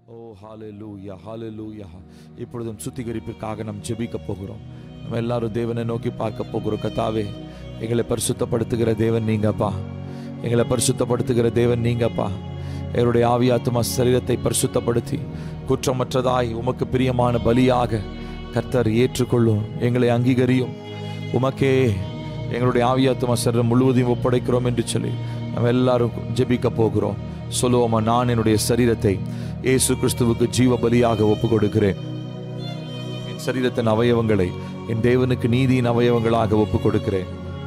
ஓ ஹalleluya ஹalleluya இப்பொழுதும் சுத்திகரிப்பிற்காக நாம் ஜெபிக்க போகிறோம் நம்ம எல்லாரும் தேவனை நோக்கி பார்க்க போகிறோம் கத்தாவே எங்களை பரிசுத்தப்படுத்துகிற தேவன் நீங்கப்பா எங்களை பரிசுத்தப்படுத்துகிற தேவன் நீங்கப்பா எங்களுடைய ஆவியாத்மா சரீரத்தை பரிசுத்தப்படுத்தி குற்றமற்றதாய் உமக்கு பிரியமான பலியாக கர்த்தர் ஏற்றுக்கொள்ளும் எங்களை அங்கீகரியும் உமக்கே எங்களுடைய ஆவியாத்மா சரீரம் முழுவதையும் ஒப்படைக்கிறோம் என்று சொல்லி நம்ம எல்லாரும் ஜெபிக்க போகிறோம் சொல்லுவோமா நான் என்னுடைய சரீரத்தை இயேசு கிறிஸ்துவுக்கு ஜீவ பலியாக ஒப்பு கொடுக்கிறேன் என் சரீரத்தின் அவயவங்களை என் தேவனுக்கு நீதியின் அவயவங்களாக ஒப்பு கொடுக்கிறேன்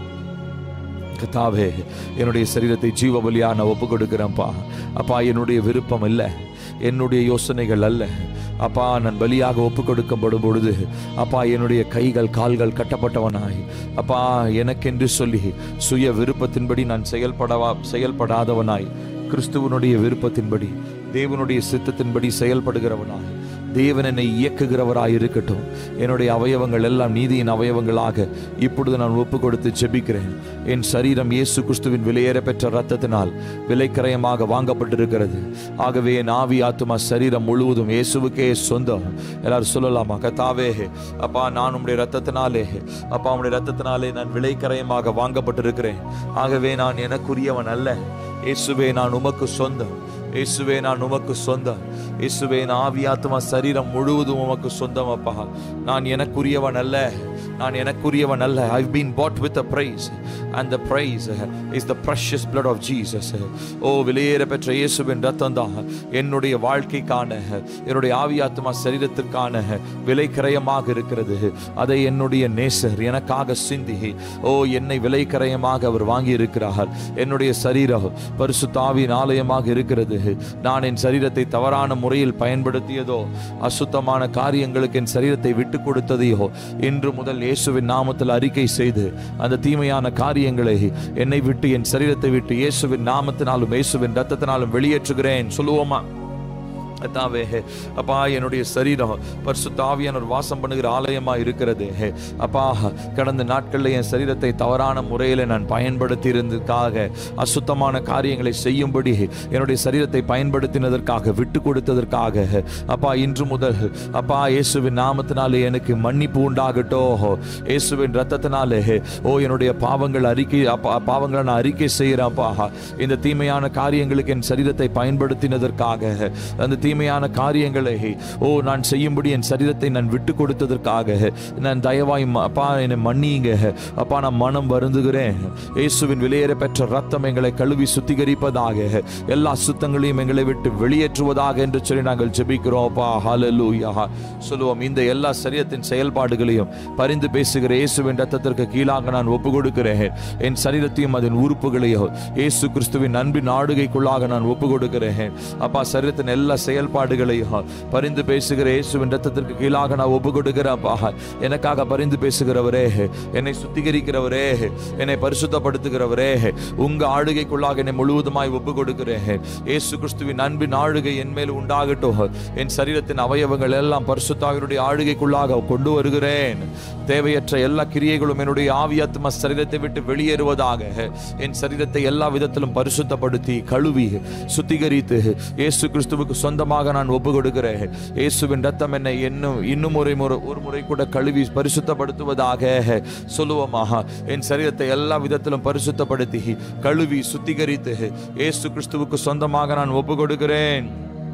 கத்தாவே என்னுடைய சரீரத்தை ஜீவ பலியா நான் ஒப்பு கொடுக்கிறேன்ப்பா அப்பா என்னுடைய விருப்பம் இல்லை என்னுடைய யோசனைகள் அல்ல அப்பா நான் பலியாக ஒப்பு கொடுக்கப்படும் பொழுது அப்பா என்னுடைய கைகள் கால்கள் கட்டப்பட்டவனாய் அப்பா எனக்கென்று சொல்லி சுய விருப்பத்தின்படி நான் செயல்படவா செயல்படாதவனாய் கிறிஸ்துவனுடைய விருப்பத்தின்படி தேவனுடைய சித்தத்தின்படி செயல்படுகிறவனாய் தேவன் என்னை இயக்குகிறவராய் இருக்கட்டும் என்னுடைய அவயவங்கள் எல்லாம் நீதியின் அவயவங்களாக இப்பொழுது நான் ஒப்பு கொடுத்து ஜெபிக்கிறேன் என் சரீரம் இயேசு கிறிஸ்துவின் விலையேற பெற்ற ரத்தத்தினால் விலைக்கரையமாக வாங்கப்பட்டிருக்கிறது ஆகவே என் ஆவி ஆத்துமா சரீரம் முழுவதும் இயேசுவுக்கே சொந்தம் எல்லாரும் சொல்லலாமா கத்தாவே அப்பா நான் உம்முடைய ரத்தத்தினாலே அப்பா உம்முடைய ரத்தத்தினாலே நான் விலைக்கரையமாக வாங்கப்பட்டிருக்கிறேன் ஆகவே நான் எனக்குரியவன் அல்ல இயேசுவே நான் உமக்கு சொந்தம் இயேசுவே நான் உமக்கு சொந்தம் இயேசுவே நான் ஆவியாத்மா சரீரம் முழுவதும் உமக்கு சொந்தம் அப்பா நான் எனக்குரியவன் அல்ல நான் எனக்குரியவன் அல்ல I've been bought with a price and the price is the precious blood of Jesus oh வெளியேற பெற்ற இயேசுவின் ரத்தம் தான் என்னுடைய வாழ்க்கைக்கான என்னுடைய ஆவியாத்மா சரீரத்திற்கான விலை கிரயமாக இருக்கிறது அதை என்னுடைய நேசர் எனக்காக சிந்தி ஓ என்னை விலை கிரயமாக அவர் வாங்கி இருக்கிறார் என்னுடைய சரீரம் பரிசுத்தாவின் ஆலயமாக இருக்கிறது நான் என் சரீரத்தை தவறான முறையில் பயன்படுத்தியதோ அசுத்தமான காரியங்களுக்கு என் சரீரத்தை விட்டு கொடுத்ததையோ இன்று முதல் இயேசுவின் நாமத்தில் அறிக்கை செய்து அந்த தீமையான காரியங்களை என்னை விட்டு என் சரீரத்தை விட்டு இயேசுவின் நாமத்தினாலும் இயேசுவின் ரத்தத்தினாலும் வெளியேற்றுகிறேன் சொல்லுவோமா கர்த்தாவே அப்பா என்னுடைய சரீரம் பரிசுத்த ஆவியானவர் வாசம் பண்ணுகிற ஆலயமா இருக்கிறது அப்பா கடந்த நாட்களில் என் சரீரத்தை தவறான முறையில் நான் பயன்படுத்தி இருந்ததுக்காக அசுத்தமான காரியங்களை செய்யும்படி என்னுடைய சரீரத்தை பயன்படுத்தினதற்காக விட்டு கொடுத்ததற்காக அப்பா இன்று முதல் அப்பா இயேசுவின் நாமத்தினாலே எனக்கு மன்னிப்பு உண்டாகட்டோ இயேசுவின் ரத்தத்தினாலே ஓ என்னுடைய பாவங்கள் அறிக்கை அப்பா பாவங்களை நான் அறிக்கை செய்கிறேன்ப்பா இந்த தீமையான காரியங்களுக்கு என் சரீரத்தை பயன்படுத்தினதற்காக அந்த தீமையான காரியங்களை ஓ நான் செய்யும்படி என் சரீரத்தை நான் விட்டு கொடுத்ததற்காக நான் தயவாய் ம- அப்பா என்னை மன்னியுங்க அப்பா நான் மனம் வருந்துகிறேன் இயேசுவின் விலையேற பெற்ற ரத்தம் எங்களை கழுவி சுத்திகரிப்பதாக எல்லா சுத்தங்களையும் எங்களை விட்டு வெளியேற்றுவதாக என்று சொல்லி நாங்கள் ஜெபிக்கிறோம் அப்பா ஹalleluya சொல்லுவோம் இந்த எல்லா சரீரத்தின் செயல்பாடுகளையும் பரிந்து பேசுகிற இயேசுவின் ரத்தத்திற்கு கீழாக நான் ஒப்பு கொடுக்கிறேன் என் சரீரத்தையும் அதன் உறுப்புகளையும் இயேசு கிறிஸ்துவின் அன்பின் ஆடுகைக்குள்ளாக நான் ஒப்பு கொடுக்கிறேன் அப்பா சரீரத்தின் எல்லா செயல்பாடுகளையும் பரிந்து பேசுகிற இயேசுவின் ரத்தத்திற்கு கீழாக நான் ஒப்பு கொடுக்கிறேன் அப்பா எனக்காக பரிந்து பேசுகிறவரே என்னை சுத்திகரிக்கிறவரே என்னை பரிசுத்தப்படுத்துகிறவரே உங்க ஆளுகைக்குள்ளாக என்னை முழுவதுமாய் ஒப்பு கொடுக்கிறேன் இயேசு கிறிஸ்துவின் அன்பின் ஆளுகை என் மேல் உண்டாகட்டும் என் சரீரத்தின் அவயவங்கள் எல்லாம் பரிசுத்தாவினுடைய ஆளுகைக்குள்ளாக கொண்டு வருகிறேன் தேவையற்ற எல்லா கிரியைகளும் என்னுடைய ஆவியாத்ம சரீரத்தை விட்டு வெளியேறுவதாக என் சரீரத்தை எல்லா விதத்திலும் பரிசுத்தப்படுத்தி கழுவி சுத்திகரித்து இயேசு கிறிஸ்துவுக்கு சொந்தமாக நான் ஒப்பு கொடுக்கிறேன் இயேசுவின் ரத்தம் என்னை இன்னும் இன்னும் ஒரு முறை ஒரு முறை கூட கழுவி பரிசுத்தப்படுத்துவதாக சொல்லுவோமாக என் சரீரத்தை எல்லா விதத்திலும் பரிசுத்தப்படுத்தி கழுவி சுத்திகரித்து இயேசு கிறிஸ்துவுக்கு சொந்தமாக நான் ஒப்பு கொடுக்கிறேன்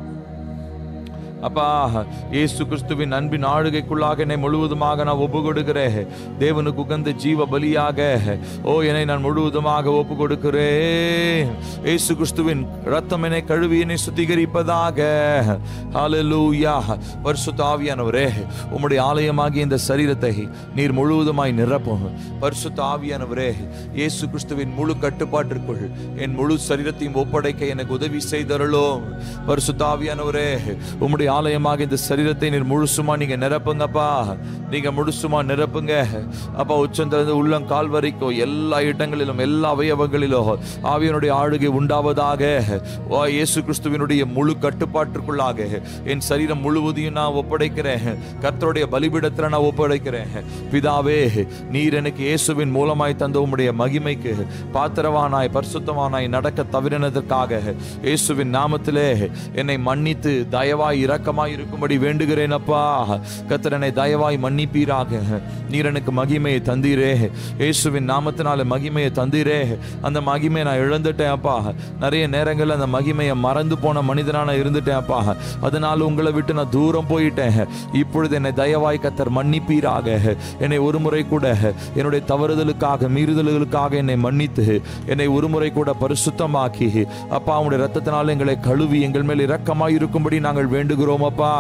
அப்பா இயேசு கிறிஸ்துவின் அன்பின் ஆளுகைக்குள்ளாக என்னை முழுவதுமாக நான் ஒப்பு கொடுக்கிறேன் தேவனுக்கு உகந்த ஜீவ பலியாக ஓ என்னை நான் முழுவதுமாக ஒப்பு கொடுக்கிறேன் இயேசு கிறிஸ்துவின் ரத்தம் என்னை கழுவி என்னை சுத்திகரிப்பதாக ஹalleluya பரிசுத்த ஆவியானவரே உம்முடைய ஆலயமாகிய இந்த சரீரத்தை நீர் முழுவதுமாய் நிரப்பும் பரிசுத்த ஆவியானவரே இயேசு கிறிஸ்துவின் முழு கட்டுப்பாட்டிற்குள் என் முழு சரீரத்தையும் ஒப்படைக்க எனக்கு உதவி செய்தருளும் பரிசுத்த ஆவியானவரே உம்முடைய ஆலயமாக இந்த சரீரத்தை நீர் முழுசுமா நீங்க நிரப்புங்கப்பா நீங்க முழுசுமா நிரப்புங்க அப்பா உச்சந்திலிருந்து உள்ளம் கால் வரைக்கும் எல்லா இடங்களிலும் எல்லா அவயவங்களிலும் ஆவியனுடைய ஆளுகை உண்டாவதாக ஓ இயேசு கிறிஸ்துவினுடைய முழு கட்டுப்பாட்டிற்குள்ளாக என் சரீரம் முழுவதையும் நான் ஒப்படைக்கிறேன் கர்த்தருடைய பலிபீடத்தில் நான் ஒப்படைக்கிறேன் பிதாவே நீர் எனக்கு இயேசுவின் மூலமாய் தந்த உம்முடைய மகிமைக்கு பாத்திரவானாய் பரிசுத்தவானாய் நடக்க தவிரினதற்காக இயேசுவின் நாமத்திலே என்னை மன்னித்து தயவாய் இரக்கமாய் இருக்கும்படி வேண்டுகிறேன் அப்பா கர்த்தர் என்னை தயவாய் மன்னிப்பீராக நீர் எனக்கு மகிமையை தந்தீரே இயேசுவின் நாமத்தினால மகிமையை தந்தீரே அந்த மகிமையை நான் இழந்துட்டேன் அப்பா நிறைய நேரங்கள்ல அந்த மகிமையை மறந்து போன மனிதனா நான் இருந்துட்டேன் அப்பா அதனால உங்களை விட்டு நான் தூரம் போயிட்டேன் இப்பொழுது என்னை தயவாய் கத்தர் மன்னிப்பீராக என்னை ஒரு முறை கூட என்னுடைய தவறுதலுக்காக மீறுதல்களுக்காக என்னை மன்னித்து என்னை ஒரு முறை கூட பரிசுத்தமாக்கி அப்பா உங்களுடைய ரத்தத்தினால் எங்களை கழுவி எங்கள் மேல் இரக்கமாய் இருக்கும்படி நாங்கள் வேண்டுகிறோம் அப்பா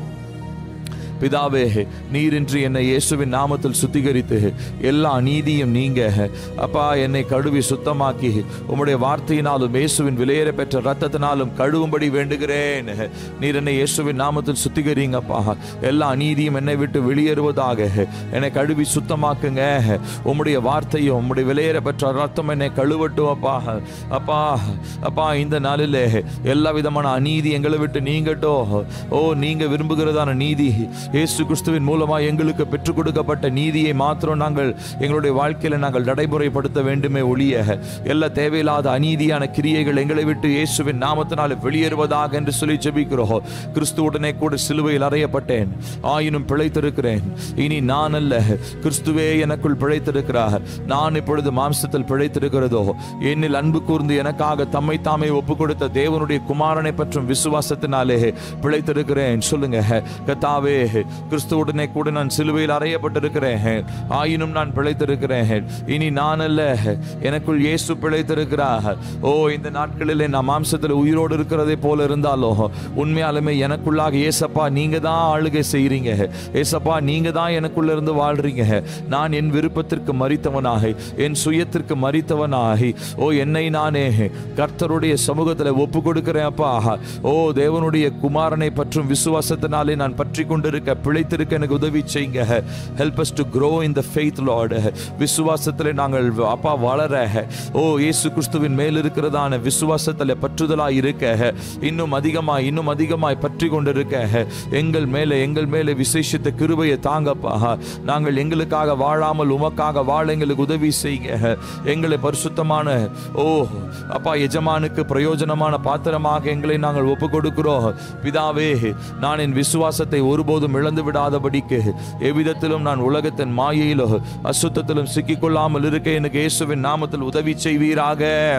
பிதாவே நீர் இன்று என்னை இயேசுவின் நாமத்தில் சுத்திகரித்து எல்லா அநீதியும் நீங்க அப்பா என்னை கழுவி சுத்தமாக்கி உம்முடைய வார்த்தையினாலும் இயேசுவின் விலையேற பெற்ற ரத்தத்தினாலும் கழுவும்படி வேண்டுகிறேன் நீர் என்னை இயேசுவின் நாமத்தில் சுத்திகரிங்கப்பா எல்லா அநீதியும் என்னை விட்டு வெளியேறுவதாக என்னை கழுவி சுத்தமாக்குங்க உம்முடைய வார்த்தையும் உம்முடைய விலையேற பெற்ற ரத்தம் என்னை கழுவட்டும் அப்பா அப்பா அப்பா இந்த நாளிலே எல்லா விதமான அநீதி எங்களை விட்டு நீங்கட்டும் ஓ நீங்க விரும்புகிறதான நீதி இயேசு கிறிஸ்துவின் மூலமா எங்களுக்கு பெற்றுக் கொடுக்கப்பட்ட நீதியை மாத்திரம் நாங்கள் எங்களுடைய வாழ்க்கையில நாங்கள் நடைமுறைப்படுத்த வேண்டுமே ஒழிய எல்லா தேவையில்லாத அநீதியான கிரியைகள் எங்களை விட்டு இயேசுவின் நாமத்தினால் வெளியேறுவதாக என்று சொல்லி ஜெபிக்கிறோம் கிறிஸ்துவுடனே கூட சிலுவையில் அறையப்பட்டேன் ஆயினும் பிழைத்திருக்கிறேன் இனி நான் அல்ல கிறிஸ்துவே எனக்குள் பிழைத்திருக்கிறார் நான் இப்பொழுது மாம்சத்தில் பிழைத்திருக்கிறதோ என்னில் அன்பு கூர்ந்து எனக்காக தம்மை தாமே ஒப்பு கொடுத்த தேவனுடைய குமாரனை பற்றும் விசுவாசத்தினாலே பிழைத்திருக்கிறேன் சொல்லுங்க கத்தாவே கிறிஸ்துவுடனே கூட நான் சிலுவையில் அறையப்பட்டிருக்கிறேன் ஆயினும் நான் பிழைத்திருக்கிறேன் இனி நான் அல்ல எனக்குள் இயேசு பிழைத்திருக்கிறார் ஓ இந்த நாட்களில் நான் மாம்சத்தில் உயிரோடு இருக்கிறதை போல இருந்தாலும் உண்மையாலுமே எனக்குள்ளாக ஏசப்பா நீங்க தான் ஆளுகை செய்றீங்க ஏசப்பா நீங்க தான் எனக்குள்ள இருந்து வாழ்றீங்க நான் என் விருப்பத்திற்கு மறித்தவனாக என் சுயத்திற்கு மறித்தவனாகி ஓ என்னை நானே கர்த்தருடைய சமூகத்தில் ஒப்பு கொடுக்கிறேன் அப்பா ஓ தேவனுடைய குமாரனை பற்றும் விசுவாசத்தினாலே நான் பற்றி கொண்டிருக்க பிழைத்திருக்க எனக்கு உதவி செய்யுங்க help us to grow in the faith lord விசுவாசத்தில் நாங்கள் அப்பா வளர ஓ இயேசு கிறிஸ்துவின் மேல் இருக்கிறதான விசுவாசத்தில் பற்றுதலாய் இருக்க இன்னும் அதிகமாய் இன்னும் அதிகமாய் பற்றி கொண்டிருக்க எங்கள் மேலே எங்கள் மேலே விசேஷித்த கிருபையை தாங்கப்பா நாங்கள் எங்களுக்காக வாழாமல் உமக்காக வாழ எங்களுக்கு உதவி செய்யுங்க எங்களை பரிசுத்தமான ஓ அப்பா எஜமானுக்கு பிரயோஜனமான பாத்திரமாக எங்களை நாங்கள் ஒப்பு கொடுக்கிறோம் பிதாவே நான் என் விசுவாசத்தை ஒருபோதும் இழந்து விடாதபடிக்கு எவ்விதத்திலும் நான் உலகத்தின் மாயையிலோ அசுத்தத்திலும் சிக்கிக்கொள்ளாமல் இருக்க எனக்கு இயேசுவின் நாமத்தில் உதவி செய்வீராக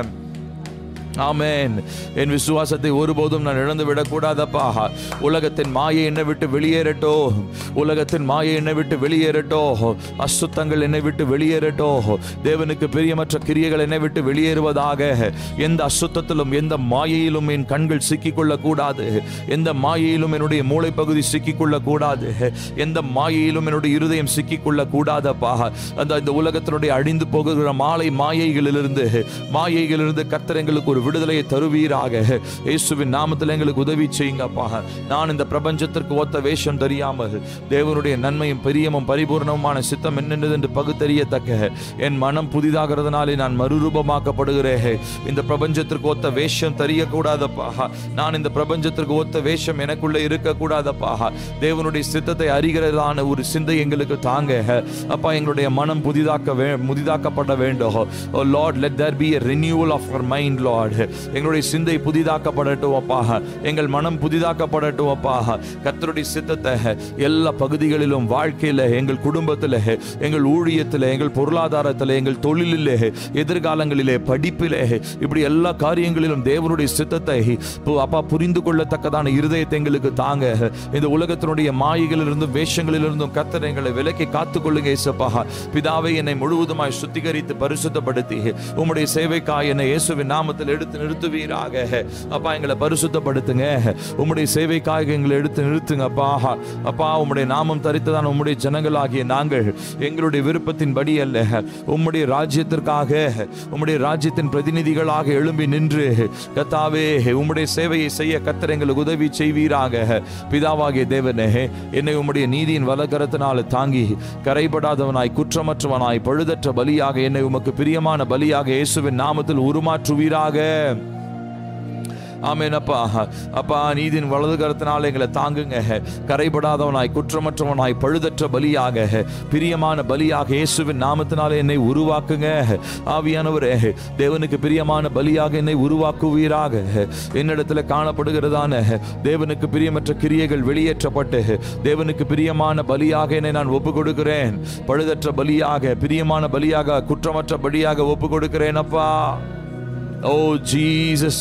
ஆமென் என் விசுவாசத்தை ஒருபோதும் நான் இழந்து விடக்கூடாதப்பா உலகத்தின் மாயை என்னை விட்டு வெளியேறட்டோ உலகத்தின் மாயை என்னை விட்டு வெளியேறட்டோ அசுத்தங்கள் என்னை விட்டு வெளியேறட்டோ தேவனுக்கு பிரியமற்ற கிரியைகள் என்னை விட்டு வெளியேறுவதாக எந்த அசுத்தத்திலும் எந்த மாயையிலும் என் கண்கள் சிக்கிக்கொள்ள கூடாது எந்த மாயையிலும் என்னுடைய மூளைப்பகுதி சிக்கிக்கொள்ள கூடாது எந்த மாயையிலும் என்னுடைய இருதயம் சிக்கிக்கொள்ள கூடாதப்பா அந்த இந்த உலகத்தினுடைய அழிந்து போகிற மாலை மாயைகளிலிருந்து மாயைகளிலிருந்து கர்த்தர் எங்களுக்கு ஒரு விடுதலையை தருவீராக இயேசுவின் நாமத்தில் எங்களுக்கு உதவி செய்யுங்கப்பா நான் இந்த பிரபஞ்சத்திற்கு ஒத்த வேஷம் தெரியாமல் தேவனுடைய நன்மையும் பிரியமும் பரிபூர்ணமான சித்தம் என்னென்னது என்று பகுத்தறியத்தக்க என் மனம் புதிதாகிறதுனாலே நான் மறுரூபமாக்கப்படுகிறேன் இந்த பிரபஞ்சத்திற்கு ஒத்த வேஷம் தெரியக்கூடாதப்பா நான் இந்த பிரபஞ்சத்திற்கு ஒத்த வேஷம் எனக்குள்ள இருக்கக்கூடாதப்பா தேவனுடைய சித்தத்தை அறிகிறதான ஒரு சிந்தை எங்களுக்கு தாங்க அப்பா எங்களுடைய மனம் புதிதாக்க வே புதிதாக்கப்பட வேண்டும் oh lord let there be a renewal of our mind lord எங்களுடைய சிந்தை புதிதாக்கப்படட்டும் அப்பா எங்கள் மனம் புதிதாக்கப்படட்டும் அப்பா கர்த்தருடைய சித்தத்தை எல்லா பகுதிகளிலும் வாழ்க்கையில எங்கள் குடும்பத்தில் எங்கள் ஊழியத்தில் எங்கள் பொருளாதாரத்தில் எங்கள் தொழிலிலே எதிர்காலங்களிலே படிப்பிலே இப்படி எல்லா காரியங்களிலும் தேவனுடைய சித்தத்தை பு- அப்பா புரிந்து கொள்ளத்தக்கதான இருதயத்தை எங்களுக்கு தாங்க இந்த உலகத்தினுடைய மாயைகளிலிருந்தும் வேஷங்களிலிருந்தும் கர்த்தர் எங்களை விலக்கி காத்துக்கொள்ளுங்க இயேசப்பா பிதாவை என்னை முழுவதுமாய் சுத்திகரித்து பரிசுத்தப்படுத்தி உம்முடைய சேவைக்காய் என்னை இயேசுவின் நாமத்தில் எடுத்து எடுத்து நிறுத்துவீராக அப்பா எங்களை பரிசுத்தப்படுத்துங்க உம்முடைய சேவைக்காக எங்களை எடுத்து நிறுத்துங்க அப்பா அப்பா உம்முடைய நாமம் தரித்ததான உம்முடைய ஜனங்களாகிய நாங்கள் எங்களுடைய விருப்பத்தின்படி அல்ல உம்முடைய ராஜ்யத்திற்காக உம்முடைய ராஜ்யத்தின் பிரதிநிதிகளாக எழும்பி நின்று கத்தாவே உம்முடைய சேவையை செய்ய கத்தர் எங்களுக்கு உதவி செய்வீராக பிதாவாகிய தேவனே என்னை உம்முடைய நீதியின் வலக்கரத்தினால தாங்கி கரைபடாதவனாய் குற்றமற்றவனாய் பழுதற்ற பலியாக என்னை உமக்கு பிரியமான பலியாக இயேசுவின் நாமத்தில் உருமாற்றுவீராக ஆமென் அப்பா அப்பா நீதியின் வலது கரத்தினால் எங்களை தாங்குங்க கரைபடாதவனாய் குற்றமற்றவனாய் பழுதற்ற பலியாக பிரியமான பலியாக இயேசுவின் நாமத்தினாலே என்னை உருவாக்குங்க ஆவியானவரே தேவனுக்கு பிரியமான பலியாக என்னை உருவாக்குவீராக என்னிடத்துல காணப்படுகிறதான தேவனுக்கு பிரியமற்ற கிரியைகள் வெளியேற்றப்பட்டு தேவனுக்கு பிரியமான பலியாக என்னை நான் ஒப்பு கொடுக்கிறேன் பழுதற்ற பலியாக பிரியமான பலியாக குற்றமற்ற பலியாக ஒப்பு கொடுக்கிறேன் அப்பா oh Jesus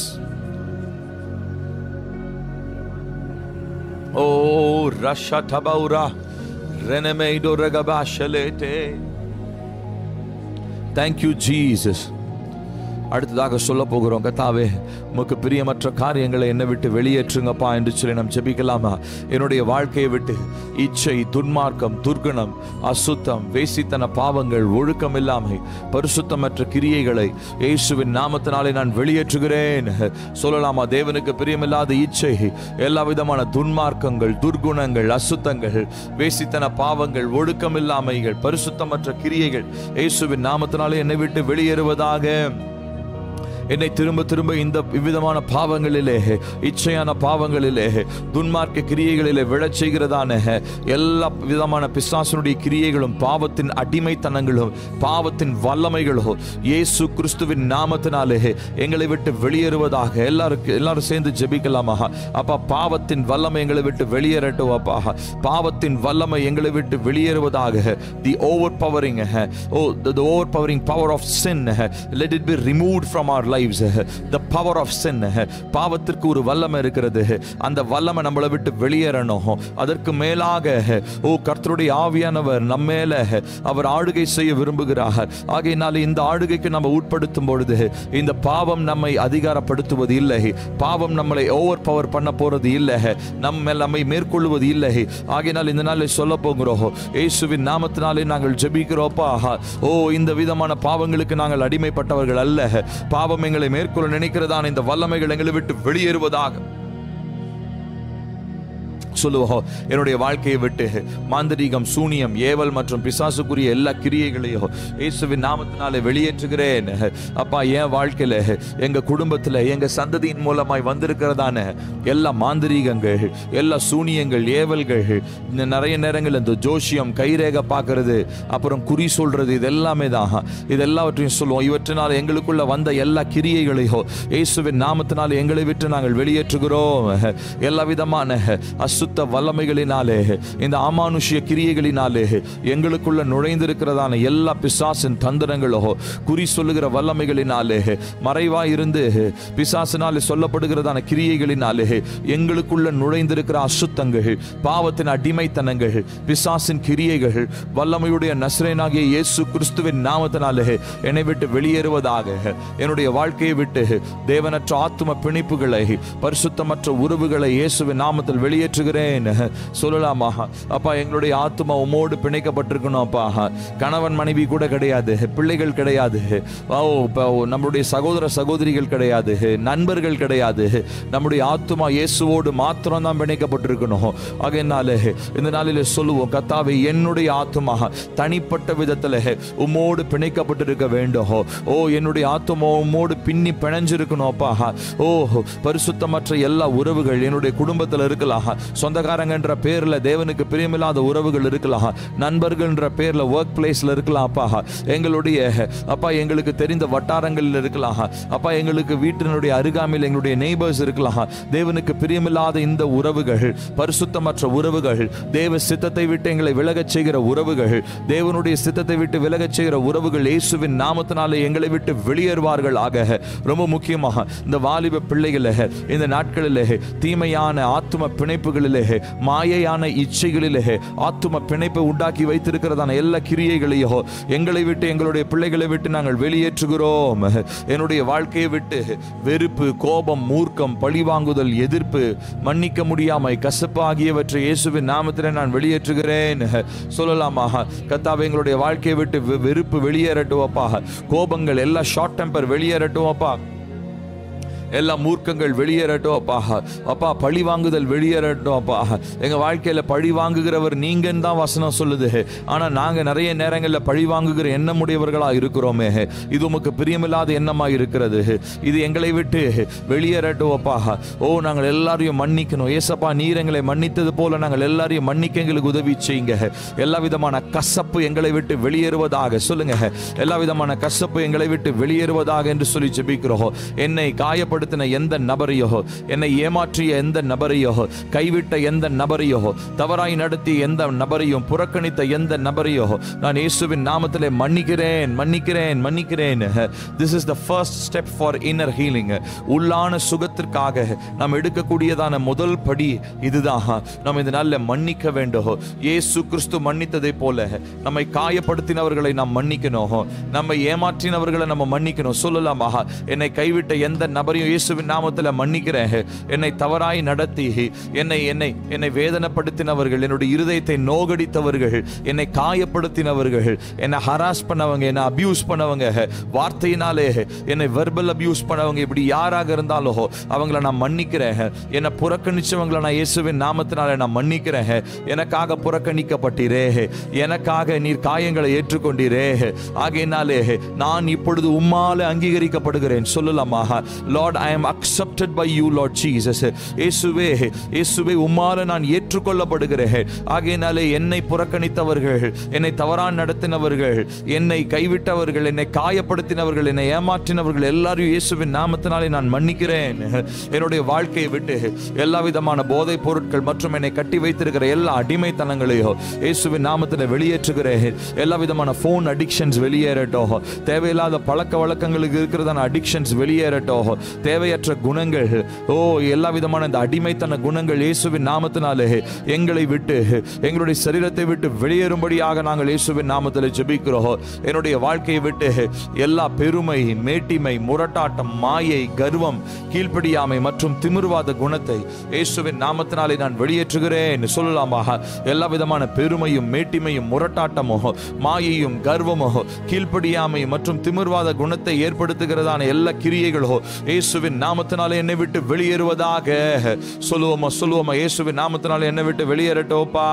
Oh, Rasha Tabaura, Renemeido Regabashalete. Thank you, Jesus. அடுத்ததாக சொல்ல போகிறோம் கத்தாவே உமக்கு பிரியமற்ற காரியங்களை என்னை விட்டு வெளியேற்றுங்கப்பா என்று சொல்லி நாம் ஜெபிக்கலாமா என்னுடைய வாழ்க்கையை விட்டு இச்சை துன்மார்க்கம் துர்குணம் அசுத்தம் வேசித்தன பாவங்கள் ஒழுக்கம் இல்லாமை பரிசுத்தமற்ற கிரியைகளை இயேசுவின் நாமத்தினாலே நான் வெளியேற்றுகிறேன் சொல்லலாமா தேவனுக்கு பிரியமில்லாத இச்சை எல்லா விதமான துன்மார்க்கங்கள் துர்குணங்கள் அசுத்தங்கள் வேசித்தன பாவங்கள் ஒழுக்கம் இல்லாமைகள் பரிசுத்தமற்ற கிரியைகள் இயேசுவின் நாமத்தினாலே என்னை விட்டு வெளியேறுவதாக என்னை திரும்ப திரும்ப இந்த விதமான பாவங்களிலே இச்சையான பாவங்களிலே துன்மார்க்க கிரியைகளிலே விழச் செய்கிறதான எல்லா விதமான பிசாசனுடைய கிரியைகளும் பாவத்தின் அடிமைத்தனங்களும் பாவத்தின் வல்லமைகளும் இயேசு கிறிஸ்துவின் நாமத்தினாலே எங்களை விட்டு வெளியேறுவதாக எல்லாருக்கும் எல்லாரும் சேர்ந்து ஜெபிக்கலாமா அப்பா பாவத்தின் வல்லமை எங்களை விட்டு வெளியேறட்டும் அப்பா பாவத்தின் வல்லமை எங்களை விட்டு வெளியேறுவதாக the overpowering oh the overpowering power of sin let it be removed from our lives the power of sin பாவத்திற்கு ஒரு வல்லமை இருக்கிறது அந்த வல்லமை நம்மளை விட்டு வெளியேறணும் அதற்கு மேலாக ஓ கர்த்தருடைய ஆவியானவர் நம்ம மேல அவர் ஆளுகை செய்ய விரும்புகிறார் ஆகையினால இந்த ஆளுகைக்கு நம்ம உட்படுத்தும் பொழுது இந்த பாவம் நம்மை அதிகாரப்படுத்துவது இல்லை பாவம் நம்மளை ஓவர் பவர் பண்ண போறது இல்லை நம்ம நம்மை மேற்கொள்வது இல்லை ஆகையினால் இந்த நாளில் சொல்ல போகிறோம் இயேசுவின் நாமத்தினாலே நாங்கள் ஜெபிக்கிறோப்பா ஓ இந்த விதமான பாவங்களுக்கு நாங்கள் அடிமைப்பட்டவர்கள் அல்ல பாவம் எங்களை மேற்கொள்ள நினைக்கிறதான இந்த வல்லமைகள் எங்களை விட்டு வெளியேறுவதாக சொல்லுவோம் என்னுடைய வாழ்க்கையை விட்டு மாந்திரீகம் சூனியம் ஏவல் மற்றும் பிசாசுக்குரிய எல்லா கிரியைகளையும் இயேசுவின் நாமத்தினாலே வெளியேற்றுகிறேன் அப்பா என் வாழ்க்கையில எங்க குடும்பத்துல எங்க சந்ததியின் மூலமாய் வந்திருக்கிறதான எல்லா மாந்திரீகங்கள் எல்லா சூனியங்கள் ஏவல்கள் இந்த நிறைய நேரங்கள் இந்த ஜோசியம் கைரேகை பார்க்கறது அப்புறம் குறி சொல்றது இது எல்லாமே தான் இது எல்லாவற்றையும் சொல்லுவோம் இவற்றினால் எங்களுக்குள்ள வந்த எல்லா கிரியைகளையும் இயேசுவின் நாமத்தினால் எங்களை விட்டு நாங்கள் வெளியேற்றுகிறோம் எல்லா விதமான அசுத்த வல்லமைகளினாலே இந்த அமானுஷ்ய கிரியைகளினாலே எங்களுக்குள்ள நுழைந்திருக்கிறதான எல்லா பிசாசின் தந்திரங்களோ குறி சொல்லுகிற வல்லமைகளினாலே மறைவாய் இருந்து பிசாசினாலே சொல்லப்படுகிறதான கிரியைகளினாலே எங்களுக்குள்ள நுழைந்திருக்கிற அசுத்தங்கள் பாவத்தின் அடிமைத்தனங்கள் பிசாசின் கிரியைகள் வல்லமையுடைய நஸ்ரேனாகிய இயேசு கிறிஸ்துவின் நாமத்தினாலே என்னை விட்டு வெளியேறுவதாக என்னுடைய வாழ்க்கையை விட்டு தேவனற்ற ஆத்தும பிணிப்புகளை பரிசுத்தமற்ற உறவுகளை இயேசுவின் நாமத்தில் வெளியேற்றுகிறேன் சொல்லலாமா அப்பா எங்களுடைய ஆத்துமா உமோடு பிணைக்கப்பட்டிருக்கணும் அப்பா கணவன் மனைவி கூட கிடையாது பிள்ளைகள் கிடையாது ஓ இப்போ நம்மளுடைய சகோதர சகோதரிகள் கிடையாது நண்பர்கள் கிடையாது நம்முடைய ஆத்துமா இயேசுவோடு மாத்திரம் தான் பிணைக்கப்பட்டிருக்கணும் ஆகையினாலே இந்த நாளில் சொல்லுவோம் கத்தாவை என்னுடைய ஆத்துமா தனிப்பட்ட விதத்தில் உம்மோடு பிணைக்கப்பட்டிருக்க வேண்டும் ஓ என்னுடைய ஆத்துமா உம்மோடு பின்னி பிணைஞ்சிருக்கணும் அப்பா ஓ பரிசுத்தமற்ற எல்லா உறவுகள் என்னுடைய குடும்பத்தில் இருக்கலாம் சொந்தக்காரங்கன்ற பேர்ல தேவனுக்கு பிரியமில்லாத உறவுகள் இருக்கலாம் நண்பர்கள்ன்ற பேர்ல ஒர்க் பிளேஸ்ல இருக்கலாம் அப்பா எங்களுடைய அப்பா எங்களுக்கு தெரிந்த வட்டாரங்களில் இருக்கலாம் அப்பா எங்களுக்கு வீட்டினுடைய அருகாமையில் எங்களுடைய நெய்பர்ஸ் இருக்கலாம் தேவனுக்கு பிரியமில்லாத இந்த உறவுகள் பரிசுத்தமற்ற உறவுகள் தேவ சித்தத்தை விட்டு எங்களை விலகச் செய்கிற உறவுகள் தேவனுடைய சித்தத்தை விட்டு விலகச் செய்கிற உறவுகள் இயேசுவின் நாமத்தினாலே எங்களை விட்டு வெளியேறுவார்கள் ஆக ரொம்ப முக்கியமாக இந்த வாலிப பிள்ளைகளை இந்த நாட்களில் தீமையான ஆத்தும பிணைப்புகளில் எண்ணங்களிலே மாயையான இச்சைகளிலே ஆத்தும பிணைப்பை உண்டாக்கி வைத்திருக்கிறதான எல்லா கிரியைகளையோ எங்களை விட்டு எங்களுடைய பிள்ளைகளை விட்டு நாங்கள் வெளியேற்றுகிறோம் என்னுடைய வாழ்க்கையை விட்டு வெறுப்பு கோபம் மூர்க்கம் பழிவாங்குதல் எதிர்ப்பு மன்னிக்க முடியாமை கசப்பு ஆகியவற்றை இயேசுவின் நாமத்தில் நான் வெளியேற்றுகிறேன் சொல்லலாமா கத்தாவை எங்களுடைய வாழ்க்கையை விட்டு வெ- வெறுப்பு வெளியேறட்டும் அப்பா கோபங்கள் எல்லாம் ஷார்ட் டெம்பர் வெளியேறட்டும் அப்பா எல்லா மூர்க்கங்கள் வெளியேறட்டும் அப்பா அப்பா பழி வாங்குதல் வெளியேறட்டும் அப்பா எங்க வாழ்க்கையில பழி வாங்குகிறவர் நீங்கன்னு தான் வசனம் சொல்லுது ஆனா நாங்க நிறைய நேரங்கள்ல பழி வாங்குகிற எண்ணமுடையவர்களா இருக்கிறோமே இது உமக்கு பிரியமில்லாத எண்ணமா இருக்கிறது இது எங்களை விட்டு வெளியேறட்டும் அப்பா ஓ நாங்கள் எல்லாரையும் மன்னிக்கணும் ஏசப்பா நீர் எங்களை மன்னித்தது போல நாங்கள் எல்லாரையும் மன்னிக்க எங்களுக்கு உதவி செய்யுங்க எல்லா விதமான கசப்பு எங்களை விட்டு வெளியேறுவதாக சொல்லுங்க எல்லா விதமான கசப்பு எங்களை விட்டு வெளியேறுவதாக என்று சொல்லி ஜெபிக்கிறோம் என்னை காயப்படுத்தின எந்த நபரையோ என்னை ஏமாற்றிய எந்த நபரையோ கைவிட்ட எந்த நபரையோ தவறாய் நடத்திய எந்த நபரையும் புறக்கணித்த எந்த நபரையோ நான் இயேசுவின் நாமத்திலே மன்னிக்கிறேன் மன்னிக்கிறேன் மன்னிக்கிறேன் this is the first step for inner healing உள்ளான சுகத்திற்காக நாம் எடுக்கக்கூடியதான முதல் படி இதுதான் நாம் இந்த நாளில் மன்னிக்க வேண்டும் இயேசு கிறிஸ்து மன்னித்ததை போல நம்மை காயப்படுத்தினவர்களை நாம் மன்னிக்கணும் நம்மை ஏமாற்றினவர்களை நம்ம மன்னிக்கணும் சொல்லலாமா என்னை கைவிட்ட எந்த நபரையும் இயேசுவின் நாமத்தில் மன்னிக்கிறேன் என்னை தவறாய் நடத்தி என்னை என்னை என்னை வேதனைப்படுத்தினவர்கள் என்னுடைய இருதயத்தை நோகடித்தவர்கள் என்னை காயப்படுத்தினவர்கள் என்னை ஹராஸ் பண்ணவங்க என்னை அபியூஸ் பண்ணவங்க வார்த்தையினாலே என்னை வெர்பல் அபியூஸ் பண்ணவங்க இப்படி யாராக இருந்தாலும் அவங்கள நான் மன்னிக்கிறேன் என்னை புறக்கணிச்சவங்களை நான் இயேசுவின் நாமத்தினால நான் மன்னிக்கிறேன் எனக்காக புறக்கணிக்கப்பட்டீரே எனக்காக நீர் காயங்களை ஏற்றுக்கொண்டீரே ஆகையினாலே நான் இப்பொழுது உம்மால அங்கீகரிக்கப்படுகிறேன் சொல்லலாமா Lord I am accepted by you Lord Jesus இயேசுவே இயேசுவே உம்மால நான் ஏற்றுக்கொள்ளப்படுகிறேன் ஆகையினாலே என்னை புறக்கணித்தவர்கள் என்னை தவறான் நடத்தினவர்கள் என்னை கைவிட்டவர்கள் என்னை காயப்படுத்தினவர்கள் என்னை ஏமாற்றினவர்கள் எல்லாரையும் இயேசுவின் நாமத்தினாலே நான் மன்னிக்கிறேன் என்னுடைய வாழ்க்கையை விட்டு எல்லா விதமான போதைப் பொருட்கள் மற்றும் என்னை கட்டி வைத்திருக்கிற எல்லா அடிமைத்தனங்களையோ இயேசுவின் நாமத்தில் வெளியேற்றுகிறேன் எல்லா விதமான ஃபோன் அடிக்ஷன்ஸ் வெளியேறட்டும் தேவையில்லாத பழக்க வழக்கங்களுக்கு இருக்கிறதான அடிக்ஷன்ஸ் வெளியேறட்டும் தேவையற்ற குணங்கள் ஓ எல்லா விதமான இந்த அடிமைத்தன குணங்கள் இயேசுவின் நாமத்தினாலே எங்களை விட்டு எங்களுடைய சரீரத்தை விட்டு வெளியேறும்படியாக நாங்கள் இயேசுவின் நாமத்தில் ஜெபிக்கிறோம் என்னுடைய வாழ்க்கையை விட்டு எல்லா பெருமை மேட்டிமை முரட்டாட்டம் மாயை கர்வம் கீழ்ப்படியாமை மற்றும் திமிர்வாத குணத்தை இயேசுவின் நாமத்தினாலே நான் வெளியேற்றுகிறேன் சொல்லலாமாக எல்லா விதமான பெருமையும் மேட்டிமையும் முரட்டாட்டமோ மாயையும் கர்வமோ கீழ்ப்படியாமை மற்றும் திமிர்வாத குணத்தை ஏற்படுத்துகிறதான எல்லா கிரியைகளோ இயேசுவின் நாமத்தினாலே என்னை விட்டு வெளியேறுவதாக சொல்லுவோமா சொல்லுவோமா இயேசுவின் நாமத்தினாலே என்னை விட்டு வெளியேறட்டோப்பா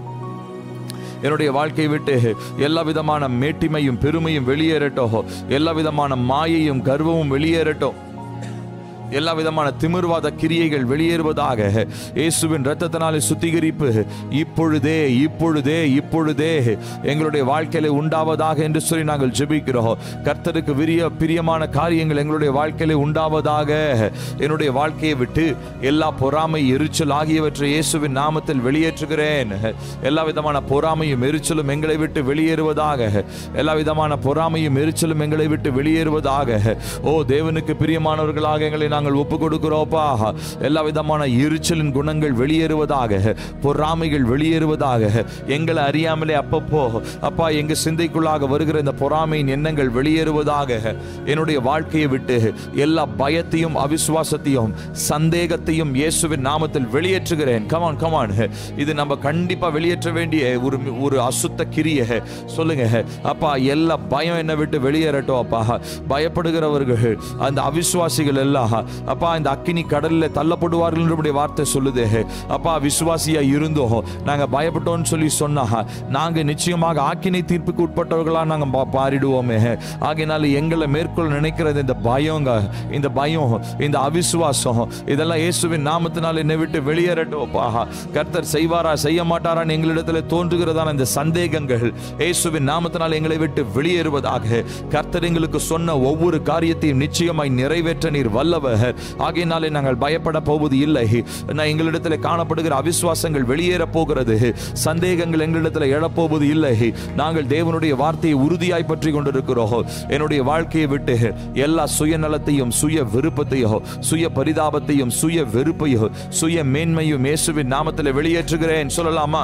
என்னுடைய வாழ்க்கையை விட்டு எல்லா விதமான மேட்டிமையும் பெருமையும் வெளியேறட்டும் எல்லா விதமான மாயையும் கர்வமும் வெளியேறட்டும் எல்லா விதமான திமிர்வாத கிரியைகள் வெளியேறுவதாக இயேசுவின் இரத்தத்தினாலே சுத்திகரிப்பு இப்பொழுதே இப்பொழுதே இப்பொழுதே எங்களுடைய வாழ்க்கையில உண்டாவதாக என்று சொல்லி நாங்கள் ஜெபிக்கிறோம் கர்த்தருக்கு விரிய பிரியமான காரியங்கள் எங்களுடைய வாழ்க்கையில உண்டாவதாக என்னுடைய வாழ்க்கையை விட்டு எல்லா பொறாமை எரிச்சல் ஆகியவற்றை இயேசுவின் நாமத்தில் வெளியேற்றுகிறேன் எல்லா விதமான பொறாமையும் எரிச்சலும் எங்களை விட்டு வெளியேறுவதாக எல்லா விதமான பொறாமையும் எரிச்சலும் எங்களை விட்டு வெளியேறுவதாக ஓ தேவனுக்கு பிரியமானவர்களாக எங்களை நாங்கள் ஒப்பு கொடுக்கிறோப்பா எல்லா விதமான எரிச்சலின் குணங்கள் வெளியேறுவதாக பொறாமைகள் வெளியேறுவதாக எங்களை அறியாமலே அப்பப்போ அப்பா எங்க சிந்தைக்குள்ளாக வருகிற இந்த பொறாமையின் எண்ணங்கள் வெளியேறுவதாக என்னுடைய வாழ்க்கையை விட்டு எல்லா பயத்தையும் அவிசுவாசத்தையும் சந்தேகத்தையும் இயேசுவின் நாமத்தில் வெளியேற்றுகிறேன் கமான் கமான் இது நம்ம கண்டிப்பா வெளியேற்ற வேண்டிய ஒரு ஒரு அசுத்த கிரிய சொல்லுங்க அப்பா எல்லா பயம் என்னை விட்டு வெளியேறட்டும் அப்பா பயப்படுகிறவர்கள் அந்த அவிசுவாசிகள் எல்லாம் அப்பா இந்த அக்கினி கடலில் தள்ளப்படுவார்கள் என்று வார்த்தை சொல்லுது அப்பா விசுவாசியா இருந்தோம் நாங்க பயப்பட்டோம்னு சொல்லி சொன்னா நாங்க நிச்சயமாக ஆக்கினை தீர்ப்புக்கு உட்பட்டவர்களா நாங்க பா- பாரிடுவோமே ஆகையினால எங்களை மேற்கொள்ள நினைக்கிறது இந்த பயங்க இந்த பயம் இந்த அவிசுவாசம் இதெல்லாம் இயேசுவின் நாமத்தினால் என்னை விட்டு வெளியேறட்டும் அப்பா கர்த்தர் செய்வாரா செய்ய மாட்டாரான்னு எங்களிடத்துல தோன்றுகிறதான இந்த சந்தேகங்கள் இயேசுவின் நாமத்தினால் எங்களை விட்டு வெளியேறுவதாக கர்த்தர் எங்களுக்கு சொன்ன ஒவ்வொரு காரியத்தையும் நிச்சயமாய் நிறைவேற்ற நீர் வல்லவர் ஆண்டவர் ஆகையினாலே நாங்கள் பயப்பட போவது இல்லை நான் எங்களிடத்தில் காணப்படுகிற அவிசுவாசங்கள் வெளியேற போகிறது சந்தேகங்கள் எங்களிடத்தில் எழப்போவது இல்லை நாங்கள் தேவனுடைய வார்த்தையை உறுதியாய் பற்றி கொண்டிருக்கிறோம் என்னுடைய வாழ்க்கையை விட்டு எல்லா சுயநலத்தையும் சுய விருப்பத்தையோ சுய பரிதாபத்தையும் சுய வெறுப்பையோ சுய மேன்மையும் இயேசுவின் நாமத்தில் வெளியேற்றுகிறேன் சொல்லலாமா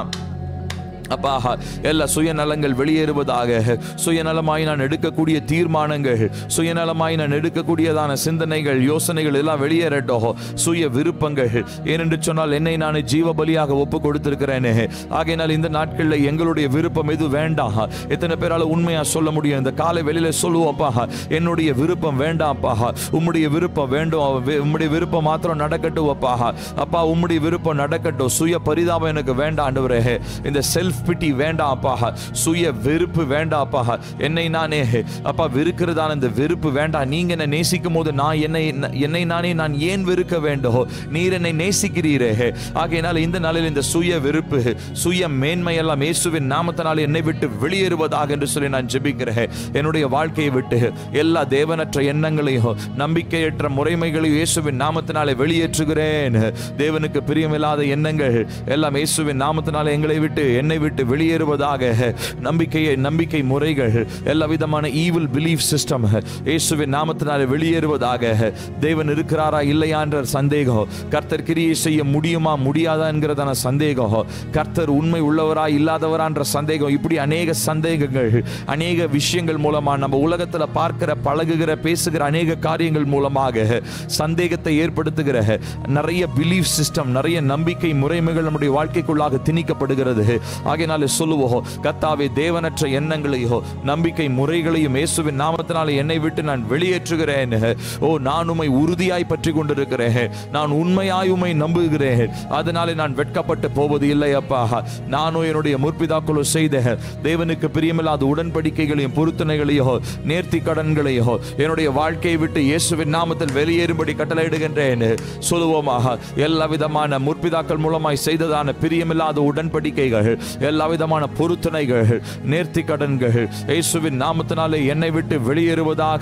அப்பா எல்லா சுயநலங்கள் வெளியேறுவதாக சுயநலமாய் நான் எடுக்கக்கூடிய தீர்மானங்கள் சுயநலமாய் நான் எடுக்கக்கூடியதான சிந்தனைகள் யோசனைகள் எல்லாம் வெளியேறட்டும் சுய விருப்பங்கள் ஏனென்று சொன்னால் என்னை நான் ஜீவ பலியாக ஒப்பு கொடுத்திருக்கிறேனே ஆகையினால் இந்த நாட்களில் எங்களுடைய விருப்பம் எது வேண்டாம் எத்தனை பேரால உண்மையா சொல்ல முடியும் இந்த காலை வெளியில சொல்லுவோம்ப்பா என்னுடைய விருப்பம் வேண்டாம்ப்பா உம்முடைய விருப்பம் வேண்டும் வே- உம்முடைய விருப்பம் மாத்திரம் நடக்கட்டும் அப்பா அப்பா உம்முடைய விருப்பம் நடக்கட்டும் சுய பரிதாபம் எனக்கு வேண்டாம் ஆண்டவரே இந்த செல்ஃப் பிட்டி வேண்டாம் அப்பா சுய வெறுப்பு வேண்டாம் அப்பா என்னை நானே அப்பா வெறுக்கிறதான இந்த வெறுப்பு வேண்டாம் நீங்க என்ன நேசிக்கும் போது நான் என்னை என்னை நானே நான் ஏன் வெறுக்க வேண்டும் நீர் என்னை நேசிக்கிறீரே ஆகையினால் இந்த நாளில் இந்த சுய வெறுப்பு சுய மேன்மை எல்லாம் இயேசுவின் நாமத்தினால் என்னை விட்டு வெளியேறுவதாக என்று சொல்லி நான் ஜெபிக்கிறேன் என்னுடைய வாழ்க்கையை விட்டு எல்லா தேவனற்ற எண்ணங்களையும் நம்பிக்கையற்ற முறைமைகளையும் இயேசுவின் நாமத்தினாலே வெளியேற்றுகிறேன் தேவனுக்கு பிரியமில்லாத எண்ணங்கள் எல்லாம் இயேசுவின் நாமத்தினாலே எங்களை விட்டு என்னை விட்டு வெளியேறுவதாக நம்பிக்கையை நம்பிக்கை முறைகள் எல்லா விதமான ஈவில் பிலீஃப் சிஸ்டம் இயேசுவின் நாமத்தினாலே வெளியேறுவதாக தேவன் இருக்கிறாரா இல்லையா என்ற சந்தேகம் கர்த்தர் கிரியை செய்ய முடியுமா முடியாதா என்கிறதான சந்தேகம் கர்த்தர் உண்மை உள்ளவரா இல்லாதவரா என்ற சந்தேகம் இப்படி அநேக சந்தேகங்கள் அநேக விஷயங்கள் மூலமா நம்ம உலகத்துல பார்க்கிற பழகுகிற பேசுகிற அநேக காரியங்கள் மூலமாக சந்தேகத்தை ஏற்படுத்துகிற நிறைய பிலீஃப் சிஸ்டம் நிறைய நம்பிக்கை முறைமைகள் நம்முடைய வாழ்க்கைக்குள்ளாக திணிக்கப்படுகிறது ஆகையினாலே சொல்லுவோம் கத்தாவே தேவனற்ற எண்ணங்களையோ நம்பிக்கை முறைகளையும் இயேசுவின் நாமத்தினாலே என்னை விட்டு நான் வெளியேற்றுகிறேன் ஓ நான் உம்மை உறுதியாய் பற்றி கொண்டிருக்கிறேன் நான் உண்மையாய் உம்மை நம்புகிறேன் அதனாலே நான் வெட்கப்பட்டு போவது இல்லை அப்பா நானும் என்னுடைய முற்பிதாக்களோ செய்த தேவனுக்கு பிரியமில்லாத உடன்படிக்கைகளையும் பொருத்தனைகளையோ நேர்த்தி கடன்களையோ என்னுடைய வாழ்க்கையை விட்டு இயேசுவின் நாமத்தில் வெளியேறும்படி கட்டளையிடுகின்றேன் சொல்லுவோமாக எல்லா விதமான முற்பிதாக்கள் மூலமாய் செய்ததான பிரியமில்லாத உடன்படிக்கைகள் எல்லா விதமான பொருத்தனைகள் நேர்த்தி கடன்கள் இயேசுவின் நாமத்தினாலே என்னை விட்டு வெளியேறுவதாக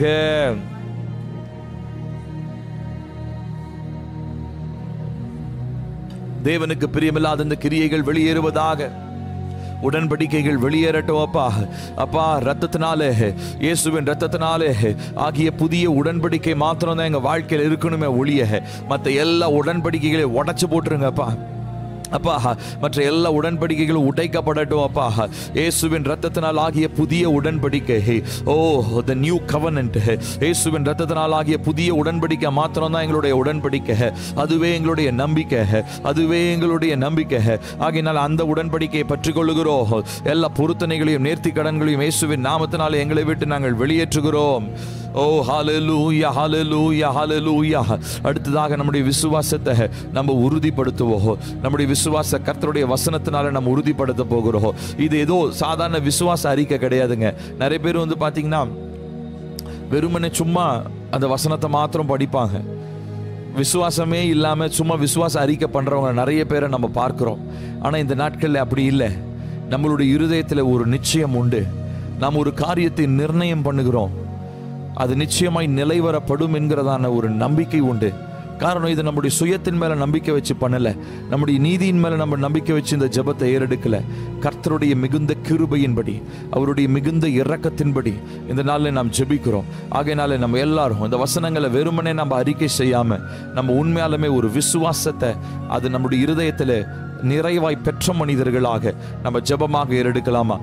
தேவனுக்கு பிரியமில்லாத இந்த கிரியைகள் வெளியேறுவதாக உடன்படிக்கைகள் வெளியேறட்டும் அப்பா அப்பா ரத்தத்தினாலே இயேசுவின் ரத்தத்தினாலே ஆகிய புதிய உடன்படிக்கை மாத்திரம் தான் எங்க வாழ்க்கையில் இருக்கணுமே ஒழிய மற்ற எல்லா உடன்படிக்கைகளையும் உடைச்சு போட்டுருங்கப்பா அப்பா மற்ற எல்லா உடன்படிக்கைகளும் உடைக்கப்படட்டும் அப்பா இயேசுவின் ரத்தத்தினால் ஆகிய புதிய உடன்படிக்கை ஓ த நியூ கவர்னன்ட் இயேசுவின் ரத்தத்தினால் ஆகிய புதிய உடன்படிக்கை மாத்திரம் தான் எங்களுடைய உடன்படிக்கை அதுவே எங்களுடைய நம்பிக்கை அதுவே எங்களுடைய நம்பிக்கை ஆகையினால் அந்த உடன்படிக்கையை பற்றி கொள்ளுகிறோம் எல்லா பொருத்தனைகளையும் நேர்த்தி கடன்களையும் இயேசுவின் நாமத்தினால் எங்களை விட்டு நாங்கள் வெளியேற்றுகிறோம் ஓ ஹalleluya ஹalleluya ஹalleluya அடுத்ததாக நம்முடைய விசுவாசத்தை நம்ம உறுதிப்படுத்துவோம் நம்முடைய விசுவாச கர்த்தருடைய வசனத்தினால நம்ம உறுதிப்படுத்த போகிறோம் இது ஏதோ சாதாரண விசுவாச அறிக்கை கிடையாதுங்க நிறைய பேர் வந்து பாத்தீங்கன்னா வெறுமனே சும்மா அந்த வசனத்தை மாத்திரம் படிப்பாங்க விசுவாசமே இல்லாம சும்மா விசுவாச அறிக்கை பண்றவங்க நிறைய பேரை நம்ம பார்க்கிறோம் ஆனா இந்த நாட்கள்ல அப்படி இல்லை நம்மளுடைய இருதயத்துல ஒரு நிச்சயம் உண்டு நாம் ஒரு காரியத்தை நிர்ணயம் பண்ணுகிறோம் அது நிச்சயமாய் நிலைவரப்படும் என்கிறதான ஒரு நம்பிக்கை உண்டு காரணம் இது நம்முடைய சுயத்தின் மேல நம்பிக்கை வச்சு பண்ணல நம்முடைய நீதியின் மேல நம்ம நம்பிக்கை வச்சு இந்த ஜெபத்தை ஏறெடுக்கல கர்த்தருடைய மிகுந்த கிருபையின்படி அவருடைய மிகுந்த இரக்கத்தின்படி இந்த நாளில் நாம் ஜெபிக்கிறோம் ஆகையினால நம்ம எல்லாரும் இந்த வசனங்களை வெறுமனே நம்ம அறிக்கை செய்யாம நம்ம உண்மையாலுமே ஒரு விசுவாசத்தை அது நம்முடைய இருதயத்துல நிறைவாய் பெற்ற மனிதர்களாக நம்ம ஜெபமாக ஏறெடுக்கலாமா